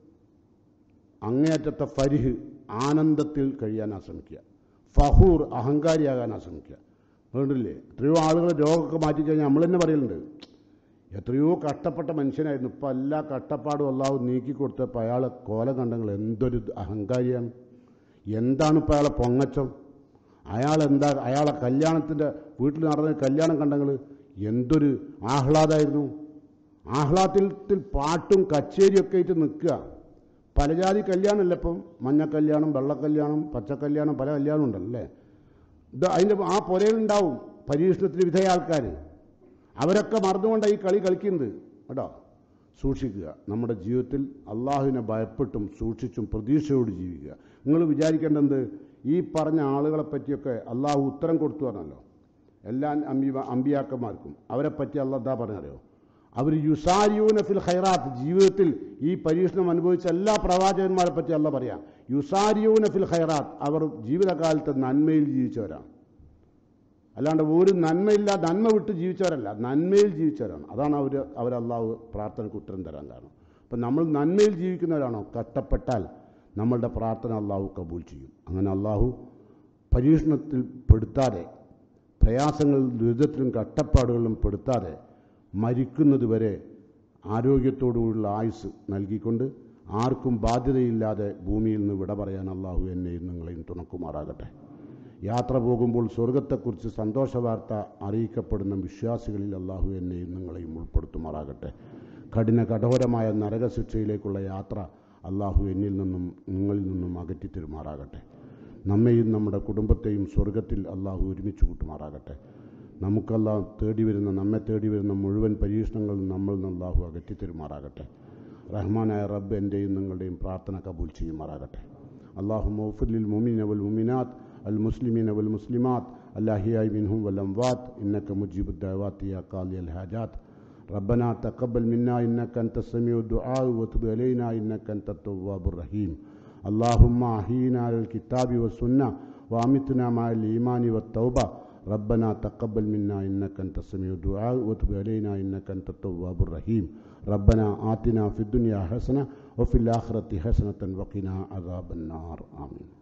അങ്ങേയറ്റത്തെ ഫരിഹ് ആനന്ദത്തിൽ കഴിയാനാ ശ്രമിക്കുക ഫഹൂർ അഹങ്കാരിയാകാനാ ശ്രമിക്കുക വേണ്ടില്ലേ എത്രയോ ആളുകൾ രോഗമൊക്കെ മാറ്റിക്കഴിഞ്ഞാൽ നമ്മൾ തന്നെ പറയലുണ്ട് എത്രയോ കഷ്ടപ്പെട്ട മനുഷ്യനായിരുന്നു ഇപ്പം എല്ലാ കഷ്ടപ്പാടും അള്ളാഹു നീക്കി കൊടുത്തപ്പോൾ അയാളെ കോലം കണ്ടെങ്കിൽ എന്തൊരു അഹങ്കാരിയാണ് എന്താണ് ഇപ്പോൾ അയാളെ പൊങ്ങച്ചം അയാൾ എന്താ അയാളെ കല്യാണത്തിൻ്റെ വീട്ടിൽ നടന്ന കല്യാണം കണ്ടെങ്കിൽ എന്തൊരു ആഹ്ലാദമായിരുന്നു ആഹ്ലാദത്തിൽ പാട്ടും കച്ചേരിയൊക്കെ ആയിട്ട് നിൽക്കുക പലജാതി കല്യാണമല്ല ഇപ്പം മഞ്ഞ കല്യാണം വെള്ള കല്യാണം പച്ച കല്യാണം പല കല്യാണം ഉണ്ടല്ലേ ഇത് അതിൻ്റെ ആ പുരയിലുണ്ടാവും പരീക്ഷണത്തിന് വിധേയ ആൾക്കാർ അവരൊക്കെ മറന്നുകൊണ്ടാണ് ഈ കളി കളിക്കുന്നത് കേട്ടോ സൂക്ഷിക്കുക നമ്മുടെ ജീവിതത്തിൽ അള്ളാഹുവിനെ ഭയപ്പെട്ടും സൂക്ഷിച്ചും പ്രതീക്ഷയോട് ജീവിക്കുക നിങ്ങൾ വിചാരിക്കേണ്ടത് ഈ പറഞ്ഞ ആളുകളെ പറ്റിയൊക്കെ അള്ളാഹു ഉത്തരം കൊടുത്തു പറഞ്ഞല്ലോ എല്ലാ അമ്പി അമ്പിയാക്കന്മാർക്കും അവരെ പറ്റി അള്ളാഹ് എന്താ പറഞ്ഞറിയോ അവർ യുസാരിയൂന ഫിൽ ഖൈറാത്ത് ജീവിതത്തിൽ ഈ പരീക്ഷണം അനുഭവിച്ച എല്ലാ പ്രവാചകന്മാരെ പറ്റി അല്ല പറയാം യുസാരിയൂന ഫിൽ ഖൈറാത്ത് അവർ ജീവിതകാലത്ത് നന്മയിൽ ജീവിച്ചവരാണ് അല്ലാണ്ട് ഒരു നന്മയില്ല നന്മ വിട്ട് ജീവിച്ചവരല്ല നന്മയിൽ ജീവിച്ചവരാണ് അതാണ് അവർ അവരല്ലാഹു പ്രാർത്ഥനയ്ക്ക് ഉത്തരം തരാൻ കാരണം അപ്പം നമ്മൾ നന്മയിൽ ജീവിക്കുന്നവരാണോ കഷ്ടപ്പെട്ടാൽ നമ്മളുടെ പ്രാർത്ഥന അള്ളാഹു കബൂൽ ചെയ്യും അങ്ങനെ അള്ളാഹു പരീക്ഷണത്തിൽ പെടുത്താതെ പ്രയാസങ്ങളിൽ ദുരിതത്തിലും കഷ്ടപ്പാടുകളിലും പെടുത്താതെ മരിക്കുന്നത് വരെ ആരോഗ്യത്തോടുകൂടിയുള്ള ആയുസ് നൽകിക്കൊണ്ട് ആർക്കും ബാധ്യതയില്ലാതെ ഭൂമിയിൽ നിന്ന് വിട പറയാൻ അള്ളാഹു എന്നെയും നിങ്ങളെയും തുണക്കുമാറാകട്ടെ യാത്ര പോകുമ്പോൾ സ്വർഗത്തെക്കുറിച്ച് സന്തോഷ വാർത്ത അറിയിക്കപ്പെടുന്ന വിശ്വാസികളിൽ അള്ളാഹു എന്നെയും നിങ്ങളെയും ഉൾപ്പെടുത്തുമാറാകട്ടെ കഠിന കഠോരമായ നരകശിക്ഷയിലേക്കുള്ള യാത്ര അള്ളാഹു എന്നിൽ നിന്നും നിങ്ങളിൽ നിന്നും അകറ്റിത്തരുമാറാകട്ടെ നമ്മെയും നമ്മുടെ കുടുംബത്തെയും സ്വർഗത്തിൽ അള്ളാഹു ഒരുമിച്ച് കൂട്ടുമാറാകട്ടെ നമുക്കെല്ലാം തേടി വരുന്ന നമ്മെ തേടി വരുന്ന മുഴുവൻ പരീക്ഷണങ്ങളും നമ്മൾ നിന്ന് അള്ളാഹു അകറ്റിത്തരുമാറാകട്ടെ റഹ്മാനായ റബ്ബ് എൻ്റെയും നിങ്ങളുടെയും പ്രാർത്ഥന കബൂൽ ചെയ്യുമാറാകട്ടെ അള്ളാഹു മൗഫുലിൽ മുമിന വൽ മുമിനാത്ത് അൽ മുസ്ലിമീന വൽ മുസ്ലിമാത്ത് അല്ലാഹിയായി മിൻഹും വൽ അംവാത്ത് ഇന്നക മുജീബ് ദഅവാത്ത് യാ ഖാലി അൽ ഹാജാത്ത് ربنا تقبل منا إنك أنت السميع الدعاء وتب علينا إنك أنت التواب الرحيم اللهم أحينا على الكتاب والسنة وأمتنا مع الإيمان والتوبة ربنا تقبل منا إنك أنت السميع الدعاء وتب علينا إنك أنت التواب الرحيم ربنا آتنا في الدنيا حسنة وفي الآخرة حسنة وقنا عذاب النار آمين